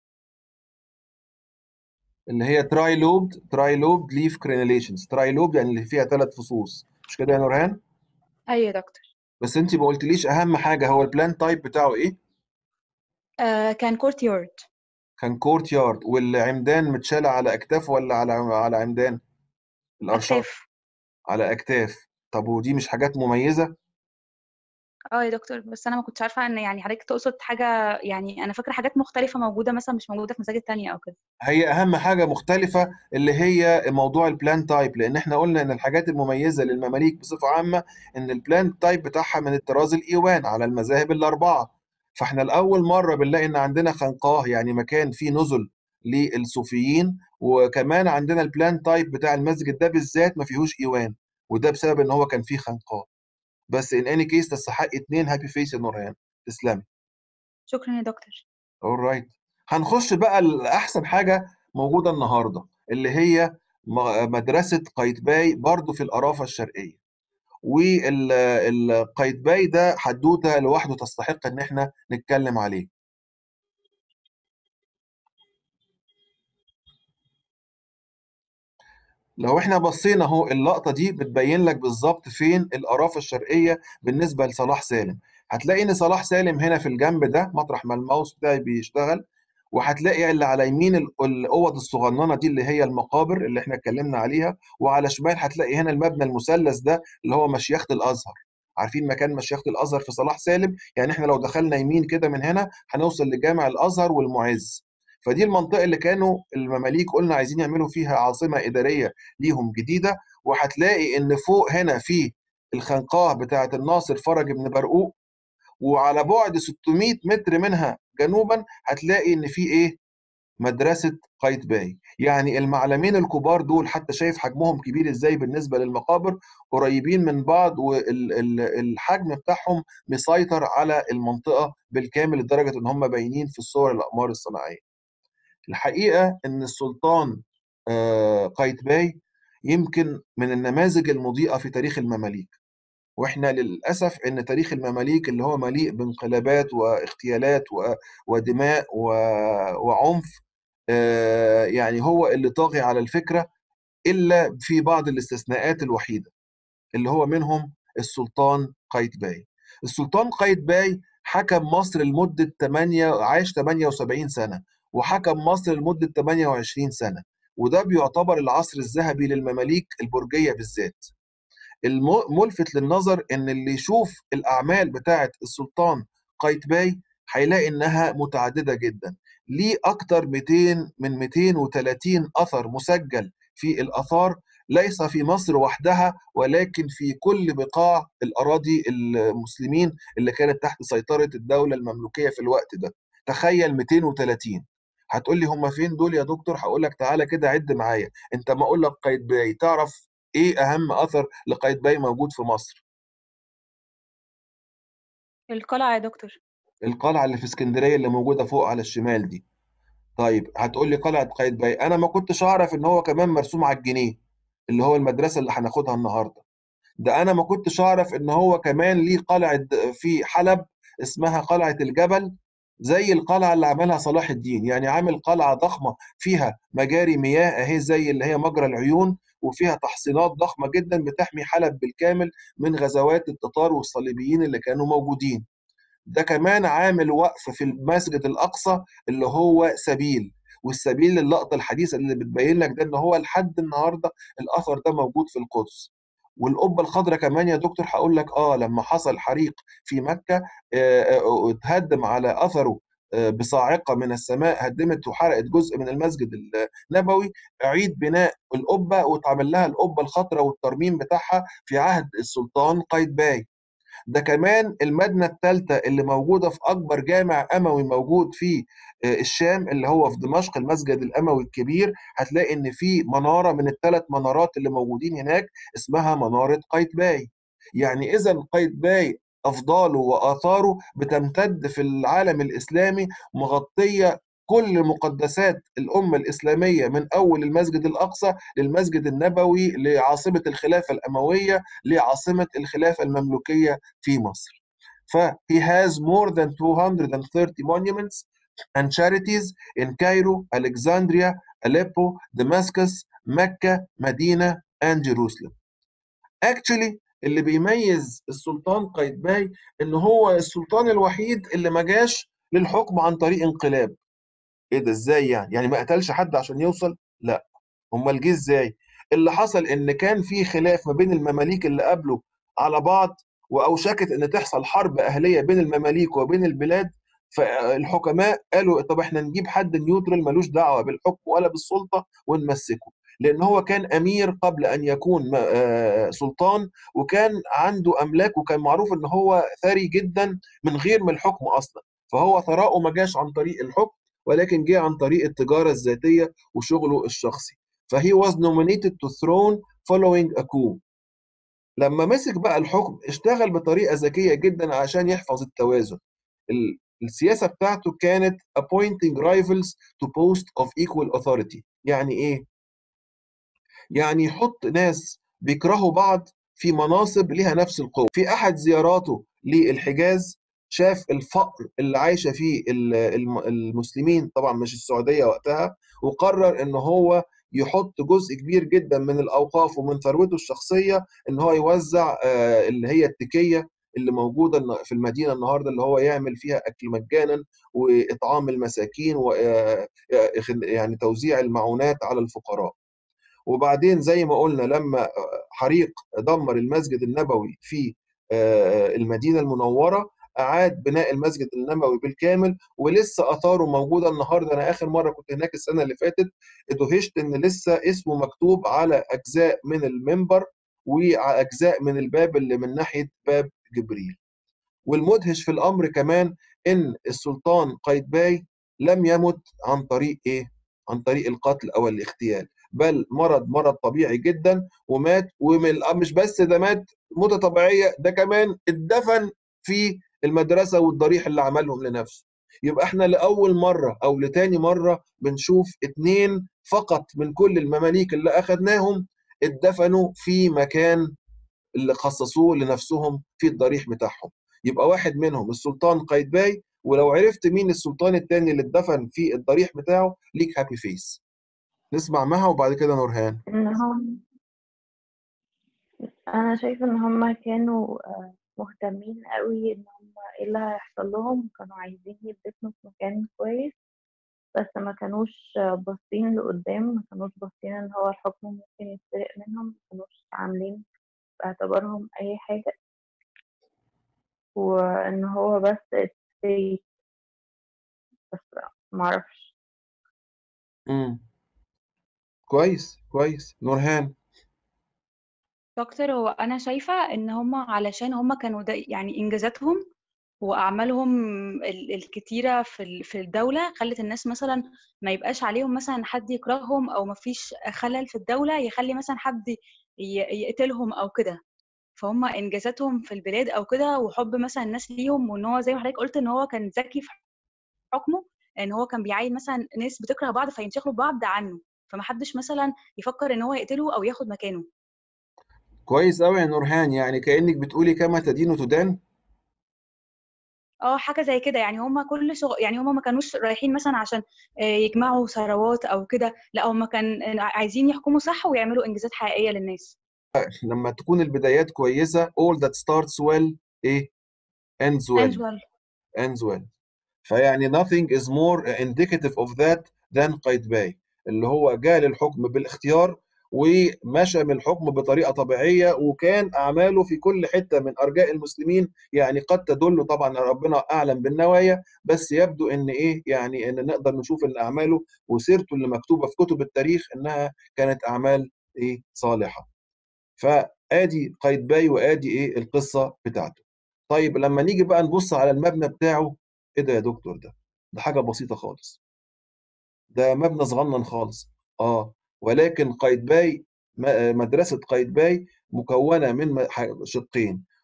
اللي هي تراي لوبد تراي لوبد ليف كرينيليشنز تراي لوب يعني اللي فيها ثلاث فصوص مش كده يا نورهان أيوه يا دكتور. بس انت ما قلتليش اهم حاجه هو البلان تايب بتاعه ايه آآ كان courtyard كان كورت يارد والعمدان متشالة على أكتاف ولا على على عمدان؟ الأرشات أكتاف. على أكتاف طب ودي مش حاجات مميزة؟ آه يا دكتور بس أنا ما كنتش عارفة إن يعني حضرتك تقصد حاجة يعني أنا فاكرة حاجات مختلفة موجودة مثلًا مش موجودة في مساجد تانية أو كده. هي أهم حاجة مختلفة اللي هي موضوع البلان تايب لأن احنا قلنا إن الحاجات المميزة للمماليك بصفة عامة إن البلان تايب بتاعها من الطراز الإيوان على المذاهب الأربعة فاحنا لأول مرة بنلاقي إن عندنا خنقاه يعني مكان فيه نزل للصوفيين وكمان عندنا البلان تايب بتاع المسجد ده بالذات ما فيهوش إيوان وده بسبب إن هو كان فيه خنقاه بس ان اني كيس تستحق اتنين هابي فيس يا نورهان تسلمي شكرًا يا دكتور. alright هنخش بقى لأحسن حاجة موجودة النهاردة اللي هي م- مدرسة قايتباي برضو في القرافة الشرقية والقايتباي ده حدوتة لوحده تستحق ان احنا نتكلم عليه لو احنا بصينا اهو اللقطة دي بتبين لك بالظبط فين القرافة الشرقية بالنسبة لصلاح سالم هتلاقي ان صلاح سالم هنا في الجنب ده مطرح ما الماوس بتاعي بيشتغل وهتلاقي اللي على يمين ال- الاوض الصغننه دي اللي هي المقابر اللي احنا اتكلمنا عليها وعلى شمال هتلاقي هنا المبنى المثلث ده اللي هو مشيخه الازهر عارفين مكان مشيخه الازهر في صلاح سالم يعني احنا لو دخلنا يمين كده من هنا هنوصل لجامع الازهر والمعز فدي المنطقه اللي كانوا المماليك قلنا عايزين يعملوا فيها عاصمه اداريه ليهم جديده وهتلاقي ان فوق هنا في الخنقاه بتاعه الناصر فرج بن برقوق وعلى بعد 600 متر منها جنوبا هتلاقي ان في ايه مدرسه قايتباي يعني المعلمين الكبار دول حتى شايف حجمهم كبير ازاي بالنسبه للمقابر قريبين من بعض والحجم بتاعهم مسيطر على المنطقه بالكامل لدرجه ان هم باينين في الصور الاقمار الصناعيه الحقيقه ان السلطان آه، قايتباي يمكن من النماذج المضيئه في تاريخ المماليك واحنا للاسف ان تاريخ المماليك اللي هو مليء بانقلابات واغتيالات و- ودماء و- وعنف آه، يعني هو اللي طاغي على الفكره الا في بعض الاستثناءات الوحيده اللي هو منهم السلطان قايتباي السلطان قايتباي حكم مصر لمده 8 عاش 78 سنه وحكم مصر لمده 28 سنه وده بيعتبر العصر الذهبي للمماليك البرجيه بالذات الملفت للنظر ان اللي يشوف الاعمال بتاعه السلطان قايتباي هيلاقي انها متعدده جدا ليه اكتر 200 من 230 اثر مسجل في الاثار ليس في مصر وحدها ولكن في كل بقاع الاراضي المسلمين اللي كانت تحت سيطره الدوله المملوكيه في الوقت ده تخيل 230 هتقول لي هم فين دول يا دكتور هقول لك تعالى كده عد معايا انت ما اقول لك قايتباي تعرف ايه اهم اثر لقايتباي موجود في مصر القلعة يا دكتور. القلعه اللي في اسكندريه اللي موجوده فوق على الشمال دي طيب هتقول لي قلعه قايتباي انا ما كنتش اعرف ان هو كمان مرسوم على الجنيه اللي هو المدرسه اللي هناخدها النهارده ده انا ما كنتش اعرف ان هو كمان ليه قلعه في حلب اسمها قلعه الجبل زي القلعه اللي عملها صلاح الدين يعني عامل قلعه ضخمه فيها مجاري مياه اهي زي اللي هي مجرى العيون وفيها تحصينات ضخمه جدا بتحمي حلب بالكامل من غزوات التتار والصليبيين اللي كانوا موجودين ده كمان عامل وقف في المسجد الأقصى اللي هو سبيل والسبيل اللقطة الحديثة اللي بتبين لك ده إن هو لحد النهاردة الأثر ده موجود في القدس والقبة الخضراء كمان يا دكتور هقول لك آه لما حصل حريق في مكة آه، آه، اتهدم على أثره آه، بصاعقة من السماء هدمت وحرقت جزء من المسجد النبوي أعيد بناء القبة واتعمل لها القبة الخضراء والترميم بتاعها في عهد السلطان قايتباي ده كمان المدنة الثالثة اللي موجودة في أكبر جامع أموي موجود في آه، الشام اللي هو في دمشق المسجد الأموي الكبير هتلاقي إن في منارة من الثلاث منارات اللي موجودين هناك اسمها منارة قايتباي يعني إذا قايتباي أفضاله وآثاره بتمتد في العالم الإسلامي مغطية كل مقدسات الأمة الإسلامية من أول المسجد الأقصى للمسجد النبوي لعاصمة الخلافة الأموية لعاصمة الخلافة المملوكية في مصر. ف he has more than 230 monuments and charities in Cairo, Alexandria, Aleppo, Damascus, Mecca, Medina and Jerusalem. Actually اللي بيميز السلطان قايتباي ان هو السلطان الوحيد اللي ما جاش للحكم عن طريق انقلاب. ايه ده ازاي يعني؟ يعني ما قتلش حد عشان يوصل؟ لا. امال جه ازاي؟ اللي حصل ان كان في خلاف ما بين المماليك اللي قبله على بعض واوشكت ان تحصل حرب اهليه بين المماليك وبين البلاد فالحكماء قالوا طب احنا نجيب حد نيوترال ملوش دعوه بالحكم ولا بالسلطه ونمسكه لان هو كان امير قبل ان يكون م- آه، سلطان وكان عنده املاك وكان معروف ان هو ثري جدا من غير من الحكم اصلا فهو ثراؤه ما جاش عن طريق الحكم ولكن جه عن طريق التجاره الذاتيه وشغله الشخصي فهي was nominated to throne following a coup لما مسك بقى الحكم اشتغل بطريقه ذكيه جدا عشان يحفظ التوازن ال- السياسه بتاعته كانت appointing rivals to post of equal authority يعني ايه يعني يحط ناس بيكرهوا بعض في مناصب ليها نفس القوة في أحد زياراته للحجاز شاف الفقر اللي عايشة فيه ال- الم- المسلمين طبعا مش السعودية وقتها وقرر ان هو يحط جزء كبير جدا من الأوقاف ومن ثروته الشخصية ان هو يوزع آه، اللي هي التكية اللي موجودة الن- في المدينة النهاردة اللي هو يعمل فيها أكل مجانا وإطعام المساكين و آه، آه، يعني توزيع المعونات على الفقراء وبعدين زي ما قلنا لما حريق دمر المسجد النبوي في آه، المدينة المنورة أعاد بناء المسجد النبوي بالكامل ولسه آثاره موجودة النهاردة أنا آخر مرة كنت هناك السنة اللي فاتت ادهشت إن لسه اسمه مكتوب على أجزاء من المنبر وأجزاء من الباب اللي من ناحية باب جبريل والمدهش في الأمر كمان إن السلطان قايتباي لم يمت عن طريق إيه؟ عن طريق القتل أو الاغتيال بل مرض مرض طبيعي جدا ومات ومن مش بس ده مات موتة طبيعية ده كمان اتدفن في المدرسة والضريح اللي عملهم لنفسه يبقى احنا لأول مرة أو لتاني مرة بنشوف اتنين فقط من كل المماليك اللي أخدناهم اتدفنوا في مكان اللي خصصوه لنفسهم في الضريح بتاعهم يبقى واحد منهم السلطان قايتباي ولو عرفت مين السلطان التاني اللي اتدفن في الضريح بتاعه ليك هابي فيس نسمع معها وبعد كده نورهان ان هم انا شايفه ان هم كانوا آه، مهتمين قوي ان هم ايه اللي هيحصل لهم كانوا عايزين يدفنوا في مكان كويس بس ما كانوش آه، باصين لقدام ما كانوش باصين ان هو الحكم ممكن يتسرق منهم ما كانوش عاملين باعتبارهم اي حاجه وان هو بس السيف بس معرفش امم كويس كويس نورهان دكتور هو انا شايفه ان هم علشان هم كانوا دا يعني انجازاتهم واعمالهم ال- الكتيره في ال- في الدوله خلت الناس مثلا ما يبقاش عليهم مثلا حد يكرههم او ما فيش خلل في الدوله يخلي مثلا حد ي- يقتلهم او كده فهم انجازاتهم في البلاد او كده وحب مثلا الناس ليهم وان هو زي ما حضرتك قلت ان هو كان ذكي في حكمه ان هو كان بيعين مثلا ناس بتكره بعض فينشغلوا ببعض عنه فمحدش مثلا يفكر ان هو يقتله او ياخد مكانه كويس قوي يا نورهان يعني كأنك بتقولي كما تدين تدان اه حاجه زي كده يعني هم كل شغل يعني هم ما كانوش رايحين مثلا عشان آه، يجمعوا ثروات او كده لا هم كان عايزين يحكموا صح ويعملوا انجازات حقيقيه للناس لما تكون البدايات كويسة all that starts well ايه ends well انجوال ends well فيعني nothing is more indicative of that than قايتباي اللي هو جاء للحكم بالاختيار ومشى من الحكم بطريقة طبيعية وكان أعماله في كل حتة من أرجاء المسلمين يعني قد تدل طبعا إن ربنا أعلم بالنوايا بس يبدو إن إيه يعني إن نقدر نشوف إن أعماله وسيرته اللي مكتوبة في كتب التاريخ إنها كانت أعمال إيه صالحة فآدي قايتباي وآدي إيه القصة بتاعته طيب لما نيجي بقى نبص على المبنى بتاعه ايه ده يا دكتور ده ده حاجة بسيطة خالص ده مبنى صغنن خالص اه ولكن قايتباي م- مدرسة قايتباي مكونة من م- ح- شقين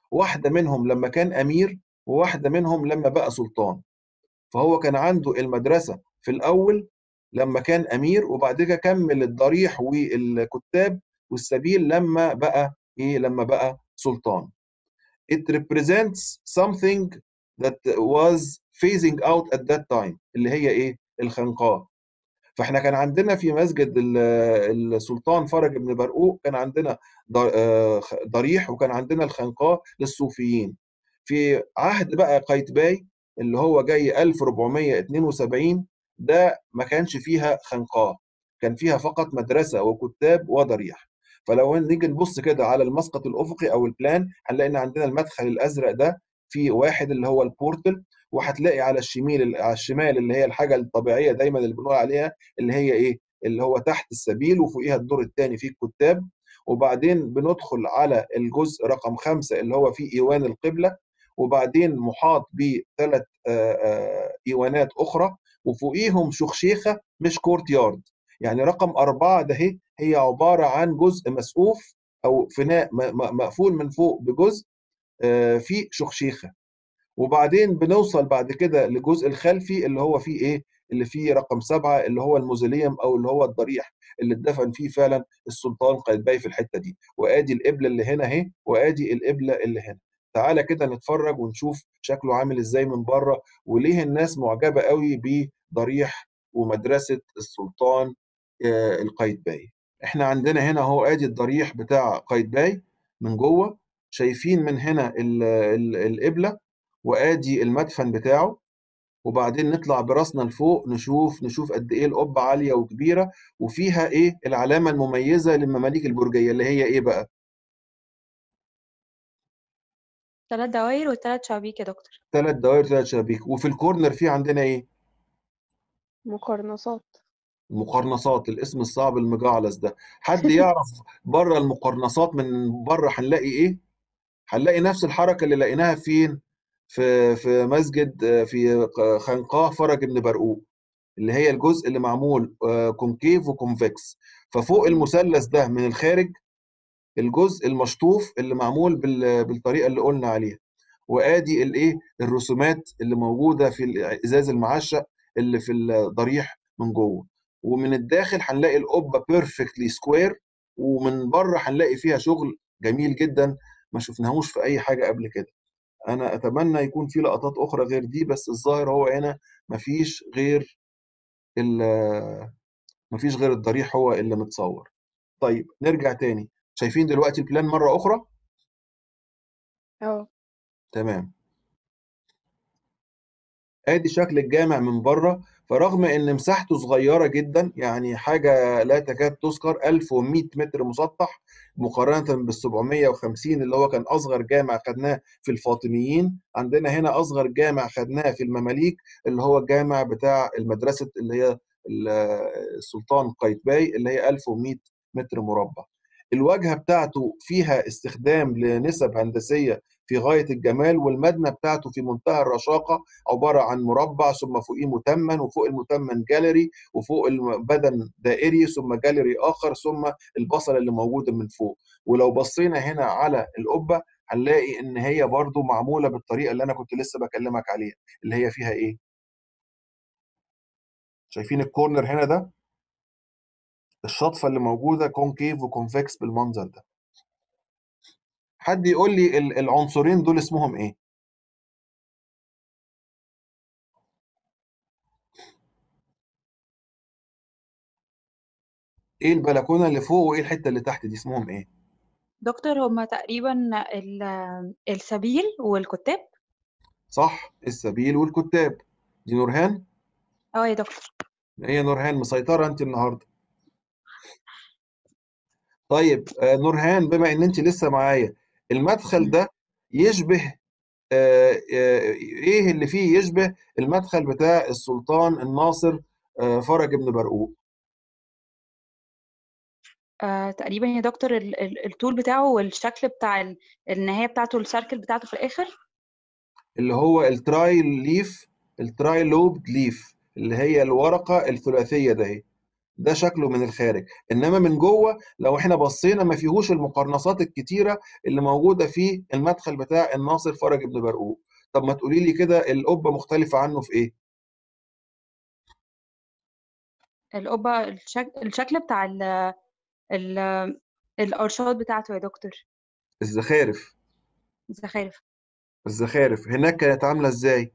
واحدة منهم لما كان أمير وواحدة منهم لما بقى سلطان فهو كان عنده المدرسة في الأول لما كان أمير وبعد كده كمل الضريح والكتاب والسبيل لما بقى إيه لما بقى سلطان it represents something that was phasing out at that time اللي هي ايه الخنقاء فاحنا كان عندنا في مسجد ال- السلطان فرج بن برقوق كان عندنا ض- آه، ضريح وكان عندنا الخنقاء للصوفيين في عهد بقى قايتباي اللي هو جاي 1472 ده ما كانش فيها خنقاء كان فيها فقط مدرسة وكتاب وضريح فلو نيجي نبص كده على المسقط الأفقي أو البلان هنلاقي إن عندنا المدخل الأزرق ده في واحد اللي هو البورتل وهتلاقي على الشمال على الشمال اللي هي الحاجة الطبيعية دايما اللي بنقول عليها اللي هي إيه اللي هو تحت السبيل وفوقيها الدور الثاني فيه الكتاب وبعدين بندخل على الجزء رقم خمسة اللي هو فيه إيوان القبلة وبعدين محاط بثلاث ايوانات اخرى وفوقيهم شخشيخه مش كورت يارد يعني رقم أربعة ده هي هي عبارة عن جزء مسقوف أو فناء م- م- مقفول من فوق بجزء آه، فيه شخشيخة وبعدين بنوصل بعد كده للجزء الخلفي اللي هو فيه إيه اللي فيه رقم سبعة اللي هو الموزيليوم أو اللي هو الضريح اللي اتدفن فيه فعلا السلطان قايتباي في الحتة دي وآدي القبلة اللي هنا أهي وآدي القبلة اللي هنا تعالى كده نتفرج ونشوف شكله عامل ازاي من بره وليه الناس معجبة قوي بضريح ومدرسة السلطان آه، القايتباي احنا عندنا هنا اهو ادي الضريح بتاع قايتباي من جوه شايفين من هنا ال- ال- القبلة وادي المدفن بتاعه وبعدين نطلع براسنا لفوق نشوف نشوف قد ايه القبة عالية وكبيرة وفيها ايه العلامة المميزة للمماليك البرجية اللي هي ايه بقى ثلاث دواير وثلاث شبابيك يا دكتور ثلاث دوائر ثلاث شبابيك وفي الكورنر في عندنا ايه مقرنصات المقرنصات الاسم الصعب المجعلص ده حد يعرف بره المقرنصات من بره هنلاقي ايه هنلاقي نفس الحركه اللي لقيناها فين في في مسجد آه، في خنقاه فرج بن برقوق اللي هي الجزء اللي معمول آه، كونكيف وكونفكس ففوق المثلث ده من الخارج الجزء المشطوف اللي معمول بال- بالطريقه اللي قلنا عليها وادي الايه الرسومات اللي موجوده في الازاز المعشق اللي في الضريح من جوه ومن الداخل هنلاقي القبه بيرفكتلي سكوير ومن بره هنلاقي فيها شغل جميل جدا ما شفناهوش في اي حاجه قبل كده انا اتمنى يكون في لقطات اخرى غير دي بس الظاهر هو هنا مفيش غير ال- مفيش غير الضريح هو اللي متصور طيب نرجع تاني شايفين دلوقتي البلان مره اخرى اه تمام ادي شكل الجامع من بره فرغم ان مساحته صغيره جدا يعني حاجه لا تكاد تذكر 1100 متر مسطح مقارنه بال 750 اللي هو كان اصغر جامع خدناه في الفاطميين عندنا هنا اصغر جامع خدناه في المماليك اللي هو الجامع بتاع المدرسه اللي هي ال- السلطان قايتباي اللي هي 1100 متر مربع الواجهه بتاعته فيها استخدام لنسب هندسيه في غايه الجمال والمبنى بتاعته في منتهى الرشاقه عباره عن مربع ثم فوقيه متمن وفوق المتمن جاليري وفوق البدن دائري ثم جاليري اخر ثم البصله اللي موجوده من فوق ولو بصينا هنا على القبه هنلاقي ان هي برضو معموله بالطريقه اللي انا كنت لسه بكلمك عليها اللي هي فيها ايه شايفين الكورنر هنا ده الشطفه اللي موجوده كونكيف وكونفكس بالمنظر ده حد يقول لي ال- العنصرين دول اسمهم ايه ايه البلكونه اللي فوق وايه الحته اللي تحت دي اسمهم ايه دكتور هما تقريبا ال- السبيل والكتاب صح السبيل والكتاب دي نورهان اه يا دكتور هي نورهان مسيطره انت النهارده طيب آه، نورهان بما ان انت لسه معايا المدخل ده يشبه آه، آه، ايه اللي فيه يشبه المدخل بتاع السلطان الناصر آه، فرج بن برقوق آه تقريبا يا دكتور ال- ال- الطول بتاعه والشكل بتاع ال- النهاية بتاعته السيركل بتاعته في الآخر اللي هو التراي ليف التراي لوب ليف اللي هي الورقه الثلاثيه ده هي ده شكله من الخارج انما من جوه لو احنا بصينا ما فيهوش المقرنصات الكتيره اللي موجوده في المدخل بتاع الناصر فرج بن برقوق طب ما تقولي لي كده القبه مختلفه عنه في ايه القبة الشك... الشكل بتاع ال... ال... الأرشاد بتاعته يا دكتور الزخارف الزخارف الزخارف هناك كانت عامله ازاي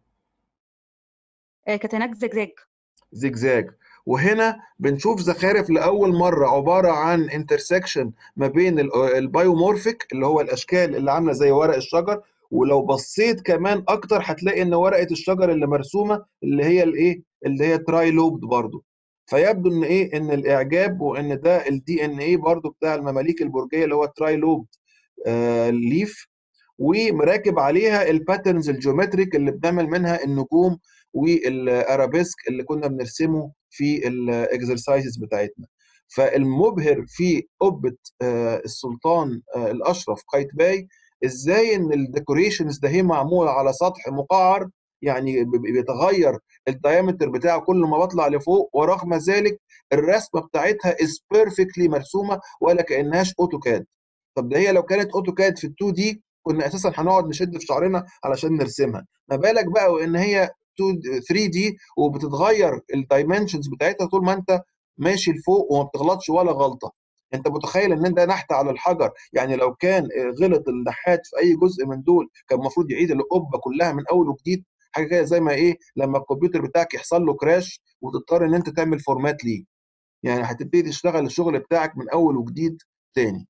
آه، كانت هناك زجزاج زجزاج وهنا بنشوف زخارف لاول مره عباره عن انترسكشن ما بين ال- البايومورفيك اللي هو الاشكال اللي عامله زي ورق الشجر ولو بصيت كمان اكتر هتلاقي ان ورقه الشجر اللي مرسومه اللي هي الايه اللي هي تراي لوبد برضو فيبدو ان ايه ان الاعجاب وان ده الدي ان ايه برضو بتاع المماليك البرجيه اللي هو تراي لوبد آه ليف ومراكب عليها الباترنز الجيومتريك اللي بنعمل منها النجوم والارابيسك اللي كنا بنرسمه في الاكسرسايزز بتاعتنا فالمبهر في قبه آه، السلطان آه، الاشرف قايتباي ازاي ان الديكوريشنز ده هي معموله على سطح مقعر يعني ب- ب- بيتغير الدايمتر بتاعه كل ما بطلع لفوق ورغم ذلك الرسمه بتاعتها از بيرفكتلي مرسومه ولا كانهاش اوتوكاد طب ده هي لو كانت اوتوكاد في ال 2 دي كنا اساسا هنقعد نشد في شعرنا علشان نرسمها ما بالك بقى وان هي 3 دي وبتتغير الدايمنشنز بتاعتها طول ما انت ماشي لفوق وما بتغلطش ولا غلطه انت متخيل ان انت نحت على الحجر يعني لو كان غلط النحات في اي جزء من دول كان المفروض يعيد القبه كلها من اول وجديد حاجه كده زي ما ايه لما الكمبيوتر بتاعك يحصل له كراش وتضطر ان انت تعمل فورمات ليه يعني هتبتدي تشتغل الشغل بتاعك من اول وجديد تاني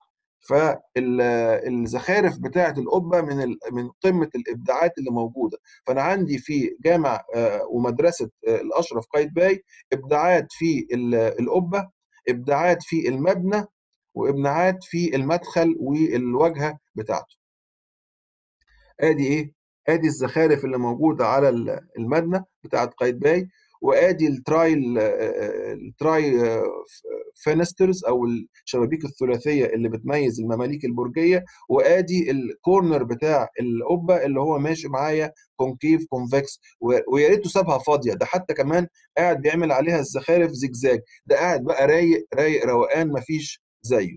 فالزخارف بتاعه القبه من ال- من قمه الابداعات اللي موجوده فانا عندي في جامع آه، ومدرسه آه، الاشرف قايتباي ابداعات في ال- القبه ابداعات في المبنى وابداعات في المدخل والواجهه بتاعته ادي ايه ادي الزخارف اللي موجوده على ال- المبنى بتاعت قايتباي وادي التراي التراي فينسترز او الشبابيك الثلاثيه اللي بتميز المماليك البرجيه وادي الكورنر بتاع القبه اللي هو ماشي معايا كونكيف كونفكس ويا ريته سابها فاضيه ده حتى كمان قاعد بيعمل عليها الزخارف زجزاج ده قاعد بقى رايق رايق روقان مفيش زيه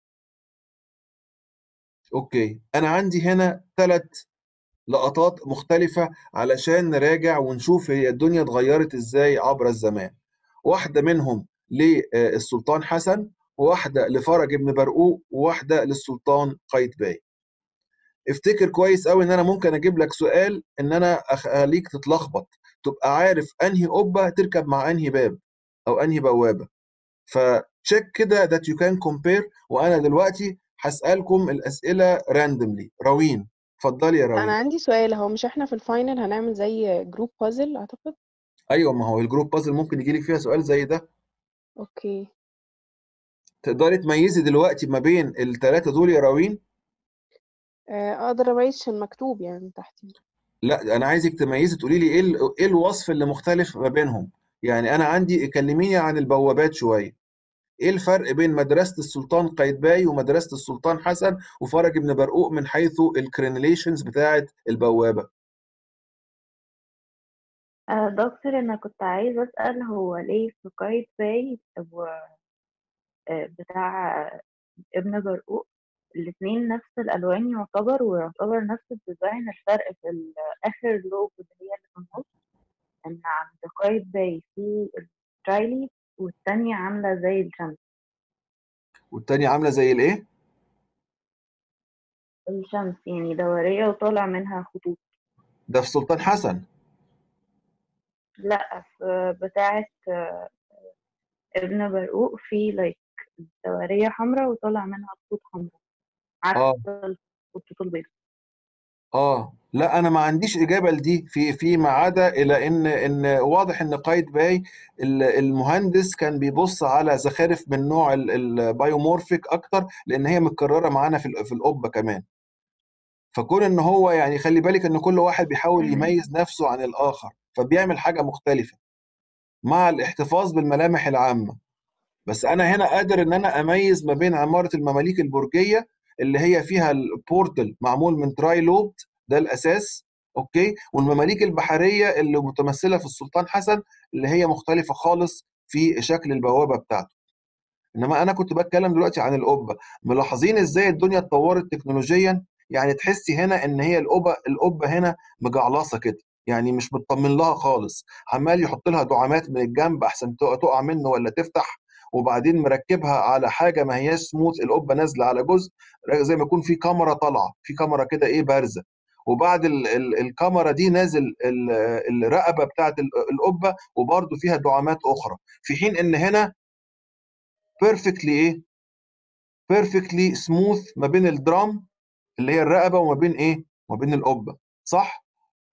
اوكي انا عندي هنا ثلاث لقطات مختلفة علشان نراجع ونشوف هي الدنيا اتغيرت ازاي عبر الزمان واحدة منهم للسلطان حسن وواحدة لفرج بن برقوق وواحدة للسلطان قايتباي افتكر كويس قوي ان انا ممكن اجيب لك سؤال ان انا اخليك تتلخبط تبقى عارف انهي قبة تركب مع انهي باب او انهي بوابة فتشيك كده that you can compare وانا دلوقتي هسألكم الأسئلة randomly روين اتفضلي يا روين انا عندي سؤال هو مش احنا في الفاينل هنعمل زي جروب بازل اعتقد ايوه ما هو الجروب بازل ممكن يجي لك فيها سؤال زي ده اوكي تقدري تميزي دلوقتي ما بين الثلاثه دول يا روين آه، اقدر اميز عشان مكتوب يعني تحتي لا انا عايزك تميزي تقولي لي ايه ال- ايه الوصف اللي مختلف ما بينهم يعني انا عندي كلميني عن البوابات شويه ايه الفرق بين مدرسه السلطان قايتباي ومدرسه السلطان حسن وفرج بن برقوق من حيث الكرينيليشنز بتاعه البوابه آه، دكتور أنا كنت عايزة أسأل هو ليه في قايد باي و آه، بتاع ابن برقوق الاتنين نفس الألوان يعتبر ويعتبر نفس الديزاين الفرق في ال- آخر لوجو اللي هي اللي في النص إن عند قايد باي في الترايلي والتانية عاملة زي الشمس والتانية عامله زي الايه الشمس يعني دورية وطالع منها خطوط ده في سلطان حسن لأ في بتاعة آه، ابن برقوق في لايك دورية حمراء وطالع منها خطوط حمراء عكس اه الخطوط البيضاء اه لا انا ما عنديش اجابه لدي في فيما عدا الى ان ان واضح ان قايد باي ال- المهندس كان بيبص على زخارف من نوع ال- البايومورفيك اكتر لان هي متكرره معانا في ال- في القبه كمان فكون ان هو يعني خلي بالك ان كل واحد بيحاول مهم. يميز نفسه عن الاخر فبيعمل حاجه مختلفه مع الاحتفاظ بالملامح العامه بس انا هنا قادر ان انا اميز ما بين عماره المماليك البرجيه اللي هي فيها البورتل معمول من تراي لوب ده الاساس اوكي والمماليك البحريه اللي متمثله في السلطان حسن اللي هي مختلفه خالص في شكل البوابه بتاعته انما انا كنت بتكلم دلوقتي عن القبه ملاحظين ازاي الدنيا اتطورت تكنولوجيا يعني تحسي هنا ان هي القبه القبه هنا مجعلصه كده يعني مش مطمن لها خالص عمال يحط لها دعامات من الجنب احسن تقع تقع منه ولا تفتح وبعدين مركبها على حاجه ما هياش سموث القبه نازله على جزء زي ما يكون في كاميرا طالعه في كاميرا كده ايه بارزه وبعد ال ال الكاميرا دي نازل ال- الرقبه بتاعت ال- القبه وبرده فيها دعامات اخرى في حين ان هنا بيرفكتلي ايه بيرفكتلي سموث ما بين الدرام اللي هي الرقبه وما بين ايه وما بين القبه صح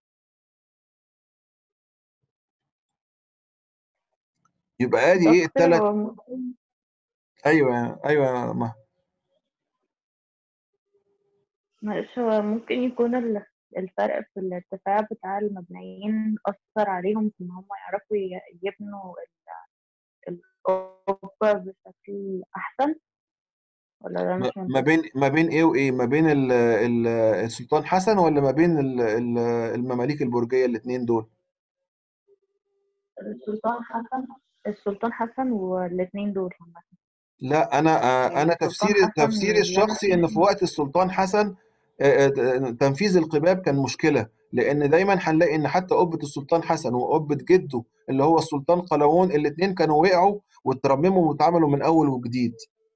يبقى ادي ايه دكتور الثلاث هو ممكن ايوه ايوه يا مها معلش هو ممكن يكون ال- الفرق في الارتفاع بتاع المبنيين أثر عليهم في إن هم يعرفوا ي- يبنوا ال- القبة بشكل أحسن ولا ده ما مش ما منطقي؟ بين ما بين ايه وايه ما بين ال ال السلطان حسن ولا ما بين ال- ال- المماليك البرجيه الاثنين دول السلطان حسن السلطان حسن والاتنين دول هم لا انا آه، يعني انا السلطان تفسيري حسن تفسيري الشخصي ان في وقت السلطان حسن آه، آه، تنفيذ القباب كان مشكله لان دايما هنلاقي ان حتى قبه السلطان حسن وقبه جده اللي هو السلطان قلاوون الاثنين كانوا وقعوا واترمموا واتعملوا من اول وجديد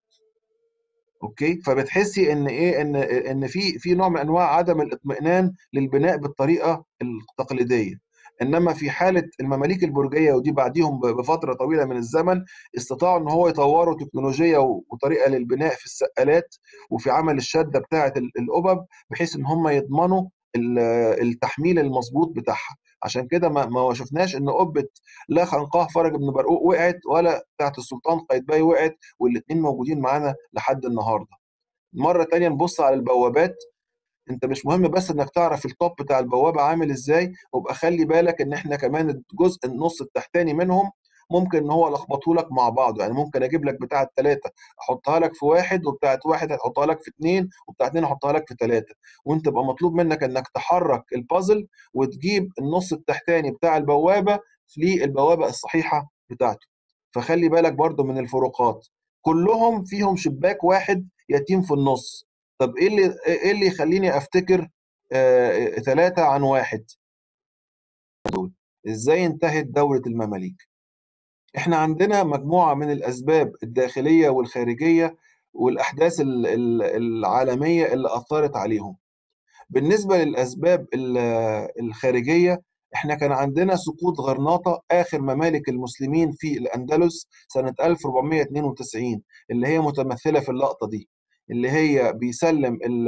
اوكي فبتحسي ان ايه ان ان في في نوع من انواع عدم الاطمئنان للبناء بالطريقه التقليديه انما في حاله المماليك البرجيه ودي بعديهم ب- بفتره طويله من الزمن استطاعوا ان هو يطوروا تكنولوجيا و- وطريقه للبناء في السقالات وفي عمل الشده بتاعه ال- القبب بحيث ان هم يضمنوا ال- التحميل المظبوط بتاعها عشان كده ما ما شفناش ان قبه لا خنقاه فرج بن برقوق وقعت ولا بتاعه السلطان قايتباي وقعت والاثنين موجودين معانا لحد النهارده مرة تانية نبص على البوابات انت مش مهم بس انك تعرف التوب بتاع البوابة عامل ازاي وابقى خلي بالك ان احنا كمان الجزء النص التحتاني منهم ممكن ان هو لخبطه لك مع بعض يعني ممكن اجيب لك بتاعة ثلاثة احطها لك في واحد وبتاعة واحد هحطها لك في اثنين وبتاعة اثنين احطها لك في ثلاثة وانت بقى مطلوب منك انك تحرك البازل وتجيب النص التحتاني بتاع البوابة للبوابة الصحيحة بتاعته فخلي بالك برضو من الفروقات كلهم فيهم شباك واحد يتيم في النص طب ايه اللي ايه اللي يخليني افتكر آه ثلاثة عن واحد دول ازاي انتهت دولة المماليك احنا عندنا مجموعة من الاسباب الداخلية والخارجية والاحداث ال- ال- العالمية اللي اثرت عليهم بالنسبة للأسباب ال- الخارجية احنا كان عندنا سقوط غرناطة آخر ممالك المسلمين في الأندلس سنة 1492 اللي هي متمثلة في اللقطة دي اللي هي بيسلم ال-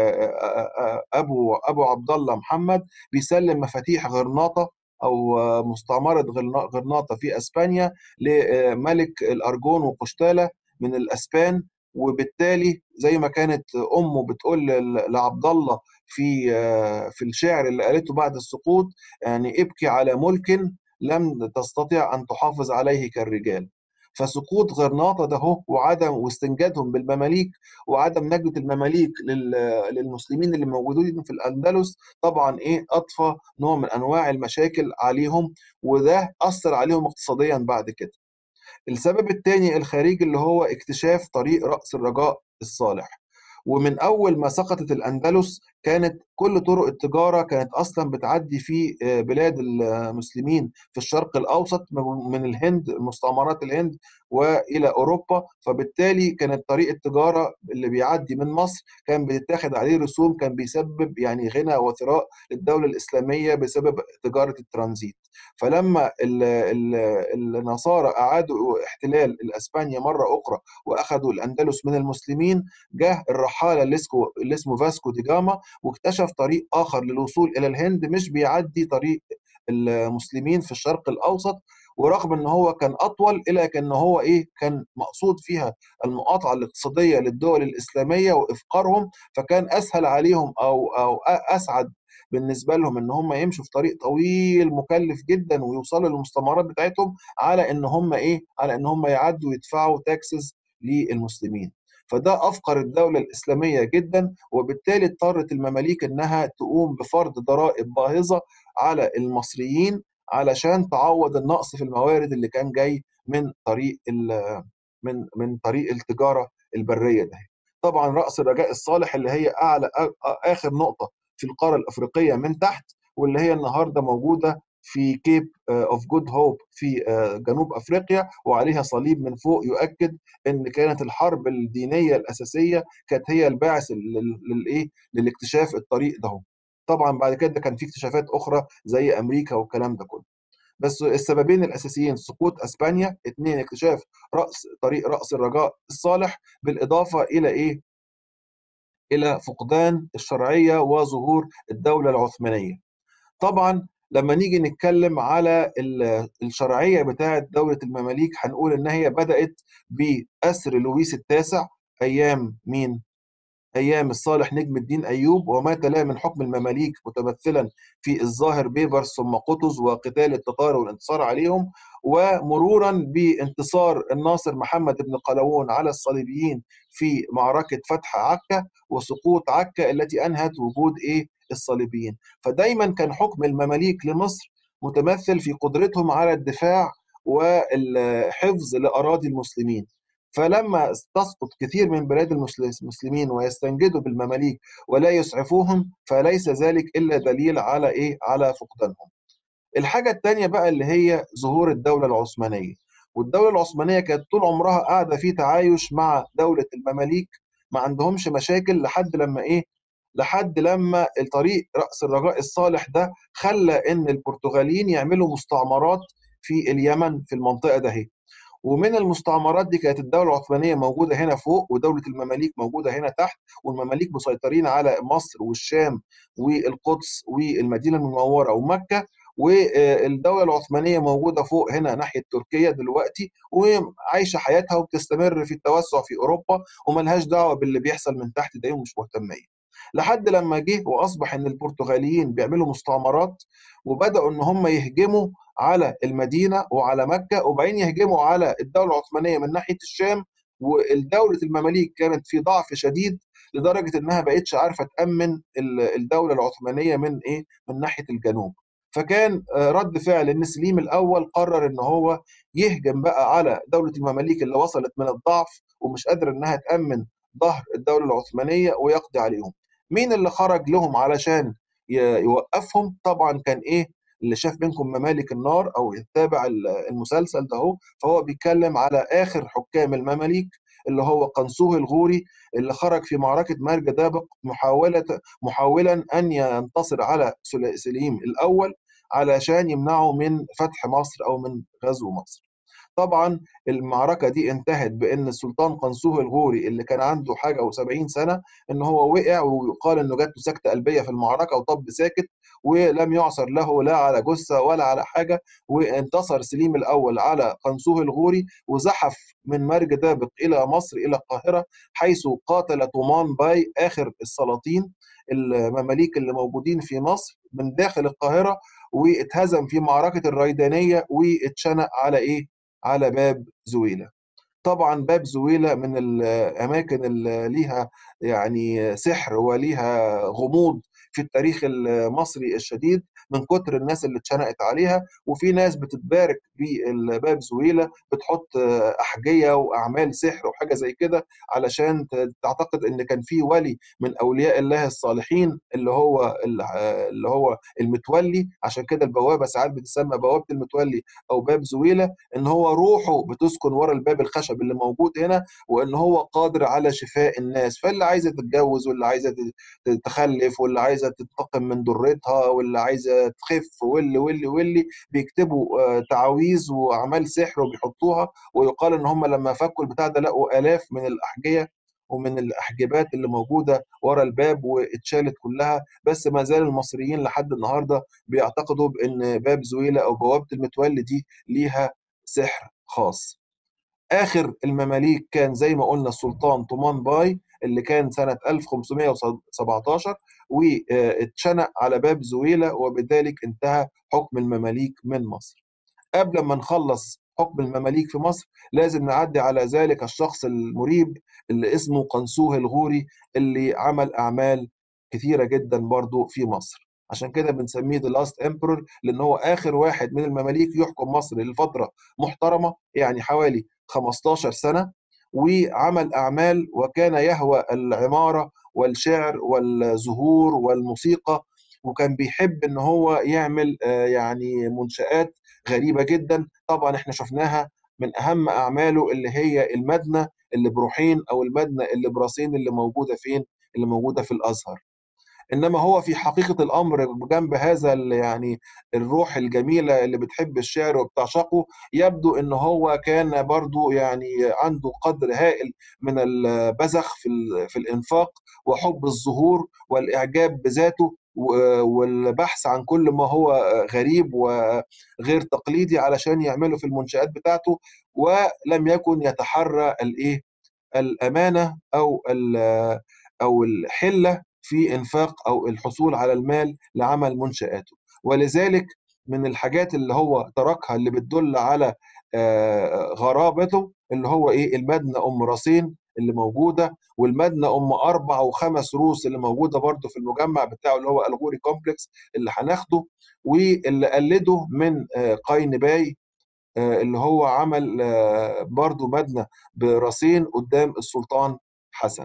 أبو أبو عبد الله محمد بيسلم مفاتيح غرناطة أو مستعمرة غرنا- غرناطة في أسبانيا لملك الأرجون وقشتالة من الأسبان وبالتالي زي ما كانت أمه بتقول ل- لعبد الله في في الشعر اللي قالته بعد السقوط يعني ابكي على ملك لم تستطع ان تحافظ عليه كالرجال فسقوط غرناطة ده هو وعدم واستنجادهم بالمماليك وعدم نجدة المماليك لل- للمسلمين اللي موجودين في الأندلس طبعا إيه أضفى نوع من أنواع المشاكل عليهم وده أثر عليهم اقتصاديا بعد كده السبب الثاني الخارجي اللي هو اكتشاف طريق رأس الرجاء الصالح ومن أول ما سقطت الأندلس كانت كل طرق التجارة كانت أصلا بتعدي في آه، بلاد المسلمين في الشرق الأوسط من الهند مستعمرات الهند وإلى أوروبا فبالتالي كانت طريق التجارة اللي بيعدي من مصر كان بيتاخد عليه رسوم كان بيسبب يعني غنى وثراء للدولة الإسلامية بسبب تجارة الترانزيت فلما ال ال النصارى أعادوا احتلال الأسبانيا مرة أخرى وأخذوا الأندلس من المسلمين جه الرحالة اللي اسمه اللي اسمه فاسكو دي جاما واكتشف طريق آخر للوصول إلى الهند مش بيعدي طريق المسلمين في الشرق الأوسط ورغم ان هو كان اطول الا كان هو ايه كان مقصود فيها المقاطعه الاقتصاديه للدول الاسلاميه وافقارهم فكان اسهل عليهم او او اسعد بالنسبه لهم ان هم يمشوا في طريق طويل مكلف جدا ويوصلوا للمستعمرات بتاعتهم على ان هم ايه على ان هم يعدوا ويدفعوا تاكسز للمسلمين فده افقر الدوله الاسلاميه جدا وبالتالي اضطرت المماليك انها تقوم بفرض ضرائب باهظه على المصريين علشان تعوض النقص في الموارد اللي كان جاي من طريق ال- من من طريق التجاره البريه ده طبعا راس الرجاء الصالح اللي هي اعلى آ- اخر نقطه في القاره الافريقيه من تحت واللي هي النهارده موجوده في كيب اوف جود هوب في آه، جنوب افريقيا وعليها صليب من فوق يؤكد ان كانت الحرب الدينيه الاساسيه كانت هي الباعث لل- للايه للاكتشاف الطريق ده طبعا بعد كده كان في اكتشافات اخرى زي امريكا والكلام ده كله بس السببين الاساسيين سقوط اسبانيا اثنين اكتشاف راس طريق راس الرجاء الصالح بالاضافه الى ايه الى فقدان الشرعيه وظهور الدوله العثمانيه طبعا لما نيجي نتكلم على ال- الشرعيه بتاعه دوله المماليك هنقول ان هي بدات باسر لويس التاسع ايام مين ايام الصالح نجم الدين ايوب وما تلاه من حكم المماليك متمثلا في الظاهر بيبرس ثم قطز وقتال التتار والانتصار عليهم ومرورا بانتصار الناصر محمد بن قلاوون على الصليبيين في معركه فتح عكا وسقوط عكا التي انهت وجود ايه الصليبيين فدايما كان حكم المماليك لمصر متمثل في قدرتهم على الدفاع والحفظ لاراضي المسلمين فلما تسقط كثير من بلاد المسل- المسلمين ويستنجدوا بالمماليك ولا يسعفوهم فليس ذلك الا دليل على ايه على فقدانهم الحاجة التانية بقى اللي هي ظهور الدولة العثمانية والدولة العثمانية كانت طول عمرها قاعدة في تعايش مع دولة المماليك ما عندهمش مشاكل لحد لما ايه لحد لما الطريق رأس الرجاء الصالح ده خلى ان البرتغاليين يعملوا مستعمرات في اليمن في المنطقة ده هي. ومن المستعمرات دي كانت الدولة العثمانية موجودة هنا فوق ودولة المماليك موجودة هنا تحت والمماليك مسيطرين على مصر والشام والقدس والمدينة المنورة ومكة والدولة العثمانية موجودة فوق هنا ناحية تركيا دلوقتي وعايشة حياتها وبتستمر في التوسع في أوروبا وملهاش دعوة باللي بيحصل من تحت ده ومش مهتمية لحد لما جه واصبح ان البرتغاليين بيعملوا مستعمرات وبداوا ان هم يهجموا على المدينه وعلى مكه وبعدين يهجموا على الدوله العثمانيه من ناحيه الشام والدوله المماليك كانت في ضعف شديد لدرجه انها بقتش عارفه تامن ال- الدوله العثمانيه من ايه من ناحيه الجنوب فكان آه، رد فعل ان سليم الاول قرر ان هو يهجم بقى على دوله المماليك اللي وصلت من الضعف ومش قادره انها تامن ظهر الدوله العثمانيه ويقضي عليهم مين اللي خرج لهم علشان ي- يوقفهم طبعا كان ايه اللي شاف منكم ممالك النار او يتابع ال- المسلسل ده هو فهو بيتكلم على اخر حكام المماليك اللي هو قنصوه الغوري اللي خرج في معركة مرج دابق محاولة محاولا أن ينتصر على سل- سليم الأول علشان يمنعه من فتح مصر أو من غزو مصر طبعا المعركة دي انتهت بأن السلطان قنصوه الغوري اللي كان عنده حاجة و70 سنة إن هو وقع ويقال إنه جات له سكتة قلبية في المعركة وطب ساكت ولم يعثر له لا على جثة ولا على حاجة وانتصر سليم الأول على قنصوه الغوري وزحف من مرج دابق إلى مصر إلى القاهرة حيث قاتل طومان باي آخر السلاطين المماليك اللي موجودين في مصر من داخل القاهرة واتهزم في معركة الريدانية واتشنق على إيه؟ على باب زويلة طبعا باب زويلة من الأماكن اللي ليها يعني سحر وليها غموض في التاريخ المصري الشديد من كتر الناس اللي اتشنقت عليها وفي ناس بتتبارك بالباب زويلة بتحط أحجية وأعمال سحر وحاجة زي كده علشان تعتقد إن كان في ولي من أولياء الله الصالحين اللي هو اللي هو المتولي عشان كده البوابة ساعات بتسمى بوابة المتولي أو باب زويلة إن هو روحه بتسكن ورا الباب الخشب اللي موجود هنا وإن هو قادر على شفاء الناس فاللي عايزة تتجوز واللي عايزة تخلف واللي عايزة تنتقم من ضرتها واللي عايزة تخف واللي واللي واللي بيكتبوا آه، تعاويذ وأعمال سحر وبيحطوها ويقال إن هم لما فكوا البتاع ده لقوا آلاف من الأحجية ومن الأحجبات اللي موجودة ورا الباب واتشالت كلها بس ما زال المصريين لحد النهاردة بيعتقدوا بأن باب زويلة أو بوابة المتولي دي ليها سحر خاص آخر المماليك كان زي ما قلنا السلطان طومان باي اللي كان سنة 1517 واتشنق على باب زويلة وبذلك انتهى حكم المماليك من مصر قبل ما نخلص حكم المماليك في مصر لازم نعدي على ذلك الشخص المريب اللي اسمه قنصوه الغوري اللي عمل أعمال كثيرة جدا برضو في مصر عشان كده بنسميه ذا لاست امبرور لان هو اخر واحد من المماليك يحكم مصر لفتره محترمه يعني حوالي 15 سنه وعمل اعمال وكان يهوى العماره والشعر والزهور والموسيقى وكان بيحب ان هو يعمل آه، يعني منشآت غريبه جدا طبعا احنا شفناها من اهم اعماله اللي هي المدنه اللي بروحين او المدنه اللي براسين اللي موجوده فين اللي موجوده في الازهر انما هو في حقيقه الامر بجنب هذا ال- يعني الروح الجميله اللي بتحب الشعر وبتعشقه يبدو ان هو كان برضو يعني عنده قدر هائل من البذخ في ال- في الانفاق وحب الظهور والاعجاب بذاته و- والبحث عن كل ما هو غريب وغير تقليدي علشان يعمله في المنشآت بتاعته ولم يكن يتحرى الايه الامانه او ال- او الحله في انفاق او الحصول على المال لعمل منشآته ولذلك من الحاجات اللي هو تركها اللي بتدل على آه، غرابته اللي هو ايه المدنة ام راسين اللي موجوده والمدنة ام اربع وخمس روس اللي موجوده برضه في المجمع بتاعه اللي هو الغوري كومبلكس اللي هناخده واللي قلده من آه، قاينباي آه، اللي هو عمل آه، برضه مدنة براسين قدام السلطان حسن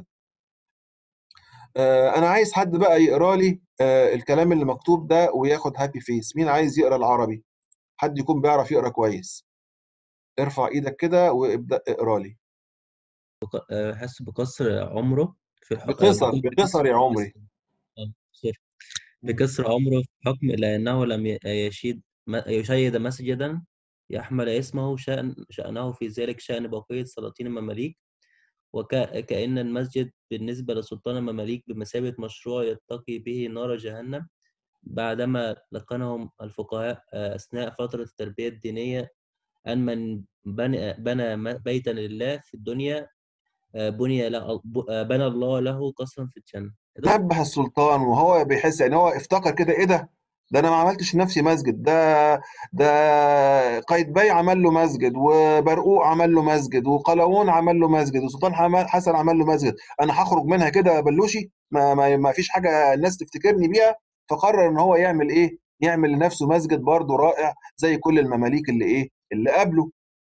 آه، انا عايز حد بقى يقرا لي آه، الكلام اللي مكتوب ده وياخد هابي فيس مين عايز يقرا العربي حد يكون بيعرف يقرا كويس ارفع ايدك كده وابدا اقرا لي بق- آه، حس بقصر عمره في ح- آه، بقصر بقول بقصر يا عمري آه، سوري بكسر عمره في حكم لأنه لم ي- يشيد م- يشيد مسجدا يحمل اسمه شأن شأنه في ذلك شأن بقية سلاطين المماليك وكأن المسجد بالنسبة لسلطان المماليك بمثابة مشروع يتقي به نار جهنم بعدما لقنهم الفقهاء آه، أثناء فترة التربية الدينية أن من بنى, بنى م- بيتا لله في الدنيا آه، بني له ب- آه، بنى الله له قصرا في الجنة نبه السلطان وهو بيحس يعني هو افتكر كده ايه ده ده انا ما عملتش لنفسي مسجد ده ده قايتباي عمل له مسجد وبرقوق عمل له مسجد وقلاوون عمل له مسجد وسلطان حماد حسن عمل له مسجد انا هخرج منها كده يا بلوشي ما, ما, ما فيش حاجه الناس تفتكرني بيها فقرر ان هو يعمل ايه يعمل لنفسه مسجد برضه رائع زي كل المماليك اللي ايه اللي قبله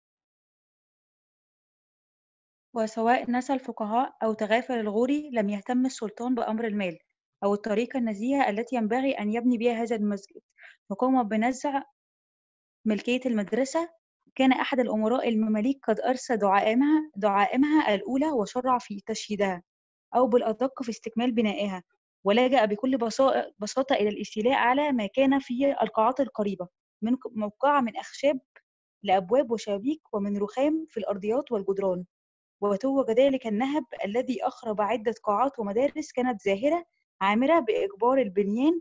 وسواء نسى الفقهاء أو تغافل الغوري لم يهتم السلطان بأمر المال أو الطريقة النزيهة التي ينبغي أن يبني بها هذا المسجد وقام بنزع ملكية المدرسة كان أحد الأمراء المماليك قد أرسى دعائمها دعائمها الأولى وشرع في تشييدها أو بالأدق في استكمال بنائها ولجأ بكل بسا- بساطة إلى الاستيلاء على ما كان في القاعات القريبة من موقعة من أخشاب لأبواب وشبابيك ومن رخام في الأرضيات والجدران وتوج ذلك النهب الذي أخرب عدة قاعات ومدارس كانت زاهرة عامرة بإجبار البنيان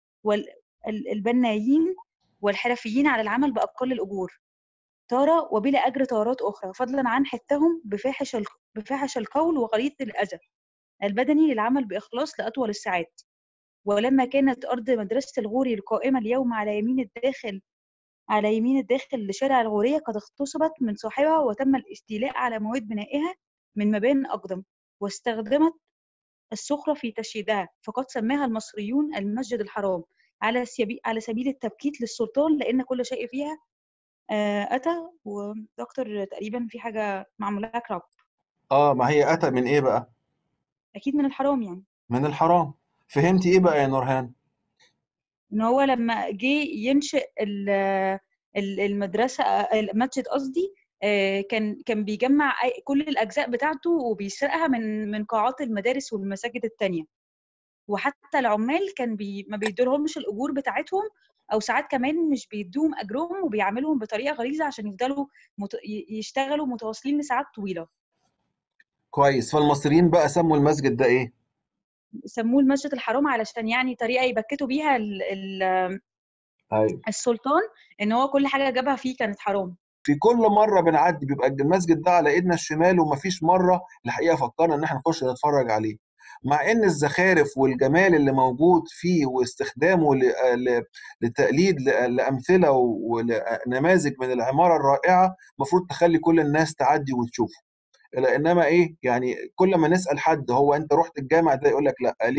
والبنايين والحرفيين على العمل بأقل الأجور تارة وبلا أجر تارات أخرى فضلا عن حثهم بفاحش الق- بفاحش القول وغليظ الأذى البدني للعمل بإخلاص لأطول الساعات ولما كانت أرض مدرسة الغوري القائمة اليوم على يمين الداخل على يمين الداخل لشارع الغورية قد اغتصبت من صاحبها وتم الاستيلاء على مواد بنائها من مبان أقدم واستخدمت الصخرة في تشييدها فقد سماها المصريون المسجد الحرام على سبيل على سبيل التبكيت للسلطان لأن كل شيء فيها آه، أتى ودكتور تقريبا في حاجة معمولة كراب اه ما هي اتى من ايه بقى أكيد من الحرام يعني من الحرام فهمتي ايه بقى يا نورهان إن هو لما جه ينشئ ال- ال- المدرسة آه، المسجد قصدي آه، كان كان بيجمع أي- كل الأجزاء بتاعته وبيسرقها من من قاعات المدارس والمساجد التانية وحتى العمال كان بي ما بيدولهمش الأجور بتاعتهم أو ساعات كمان مش بيدوهم أجرهم وبيعاملهم بطريقة غليظة عشان يفضلوا مت... ي- يشتغلوا متواصلين لساعات طويلة كويس فالمصريين بقى سموا المسجد ده ايه سموه المسجد الحرام علشان يعني طريقة يبكتوا بيها ال... ال... ايوه السلطان إن هو كل حاجة جابها فيه كانت حرام في كل مره بنعدي بيبقى المسجد ده على ايدنا الشمال ومفيش مره الحقيقه فكرنا ان احنا نخش نتفرج عليه مع ان الزخارف والجمال اللي موجود فيه واستخدامه ل- ل- لتقليد ل- لامثله ونماذج من العماره الرائعه المفروض تخلي كل الناس تعدي وتشوفه انما ايه يعني كل ما نسال حد هو انت رحت الجامع ده يقول لك لا ليه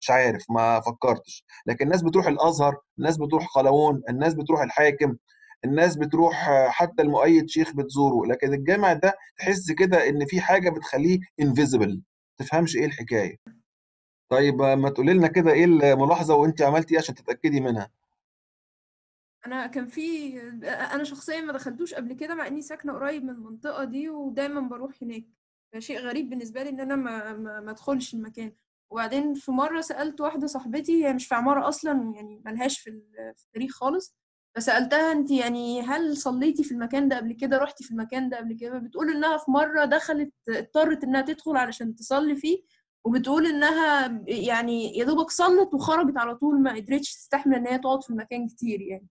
مش عارف ما فكرتش لكن الناس بتروح الازهر الناس بتروح قلاوون الناس بتروح الحاكم الناس بتروح آه، حتى المؤيد شيخ بتزوره لكن الجامع ده تحس كده ان في حاجه بتخليه انفيزبل تفهمش ايه الحكايه طيب آه، ما تقولي لنا كده ايه الملاحظه وانت عملتي ايه عشان تتاكدي منها انا كان في انا شخصيا ما دخلتوش قبل كده مع اني ساكنه قريب من المنطقه دي ودايما بروح هناك فشيء غريب بالنسبه لي ان انا ما ما ما ادخلش المكان وبعدين في مره سالت واحده صاحبتي هي مش في عماره اصلا يعني ملهاش في ال- في التاريخ خالص فسالتها انت يعني هل صليتي في المكان ده قبل كده رحتي في المكان ده قبل كده بتقول انها في مره دخلت اضطرت انها تدخل علشان تصلي فيه وبتقول انها يعني يا دوبك صلت وخرجت على طول ما قدرتش تستحمل ان هي تقعد في المكان كتير يعني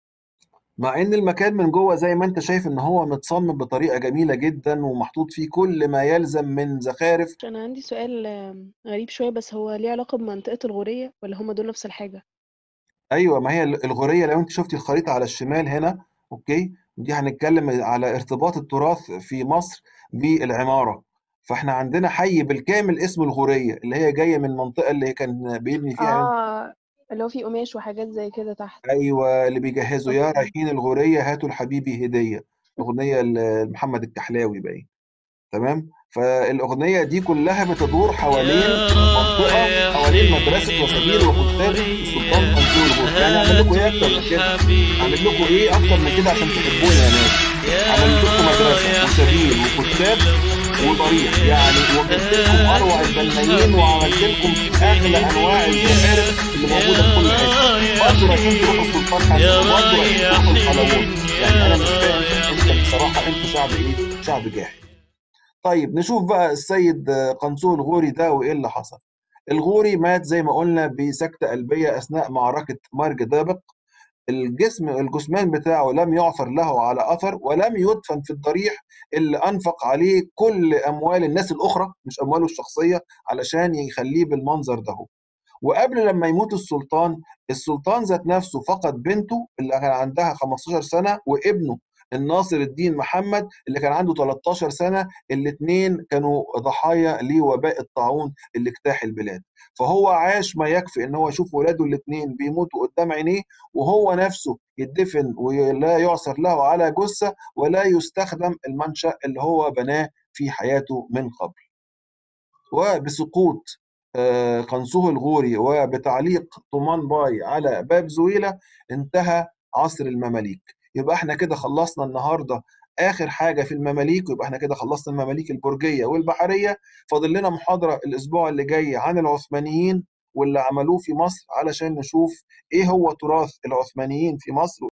مع ان المكان من جوه زي ما انت شايف ان هو متصمم بطريقه جميله جدا ومحطوط فيه كل ما يلزم من زخارف انا عندي سؤال آم، غريب شويه بس هو ليه علاقه بمنطقه الغوريه ولا هما دول نفس الحاجه ايوه ما هي الغوريه لو انت شفتي الخريطه على الشمال هنا اوكي ودي هنتكلم على ارتباط التراث في مصر بالعماره فاحنا عندنا حي بالكامل اسمه الغوريه اللي هي جايه من المنطقه اللي كان بيبني فيها اه اللي هو فيه قماش وحاجات زي كده تحت ايوه اللي بيجهزوا يا اوكي رايحين الغوريه هاتوا لحبيبي هديه اغنيه لمحمد الكحلاوي باين تمام فالاغنيه دي كلها بتدور حوالين منطقه حوالين مدرسه وسبيل وكتاب السلطان قنصور الغور يعني اعمل لكم ايه اكتر من كده اعمل لكم ايه اكتر من كده عشان تحبوني يا ناس عملت لكم مدرسه وسبيل وكتاب وضريح يعني وجبت لكم اروع البنايين وعملت لكم اغلى انواع الزخارف اللي موجوده في كل حته برضه رايحين تروحوا السلطان حسن وبرضه رايحين تروحوا الحلوون يعني انا مش فاهم انت بصراحه انت شعب ايه؟ شعب جاحد طيب نشوف بقى السيد قنصوه الغوري ده وايه اللي حصل الغوري مات زي ما قلنا بسكتة قلبية أثناء معركة مارج دابق الجسم الجثمان بتاعه لم يعثر له على أثر ولم يدفن في الضريح اللي أنفق عليه كل أموال الناس الأخرى مش أمواله الشخصية علشان يخليه بالمنظر ده وقبل لما يموت السلطان السلطان ذات نفسه فقد بنته اللي كان عندها 15 سنة وابنه الناصر الدين محمد اللي كان عنده 13 سنة الاثنين كانوا ضحايا لوباء الطاعون اللي اجتاح البلاد فهو عاش ما يكفي ان هو يشوف ولاده الاثنين بيموتوا قدام عينيه وهو نفسه يدفن ولا يعثر له على جثة ولا يستخدم المنشأ اللي هو بناه في حياته من قبل وبسقوط آه، قنصوه الغوري وبتعليق طومان باي على باب زويلة انتهى عصر المماليك يبقى احنا كده خلصنا النهارده اخر حاجه في المماليك ويبقى احنا كده خلصنا المماليك البرجيه والبحريه فاضل لنا محاضره الاسبوع اللي جاي عن العثمانيين واللي عملوه في مصر علشان نشوف ايه هو تراث العثمانيين في مصر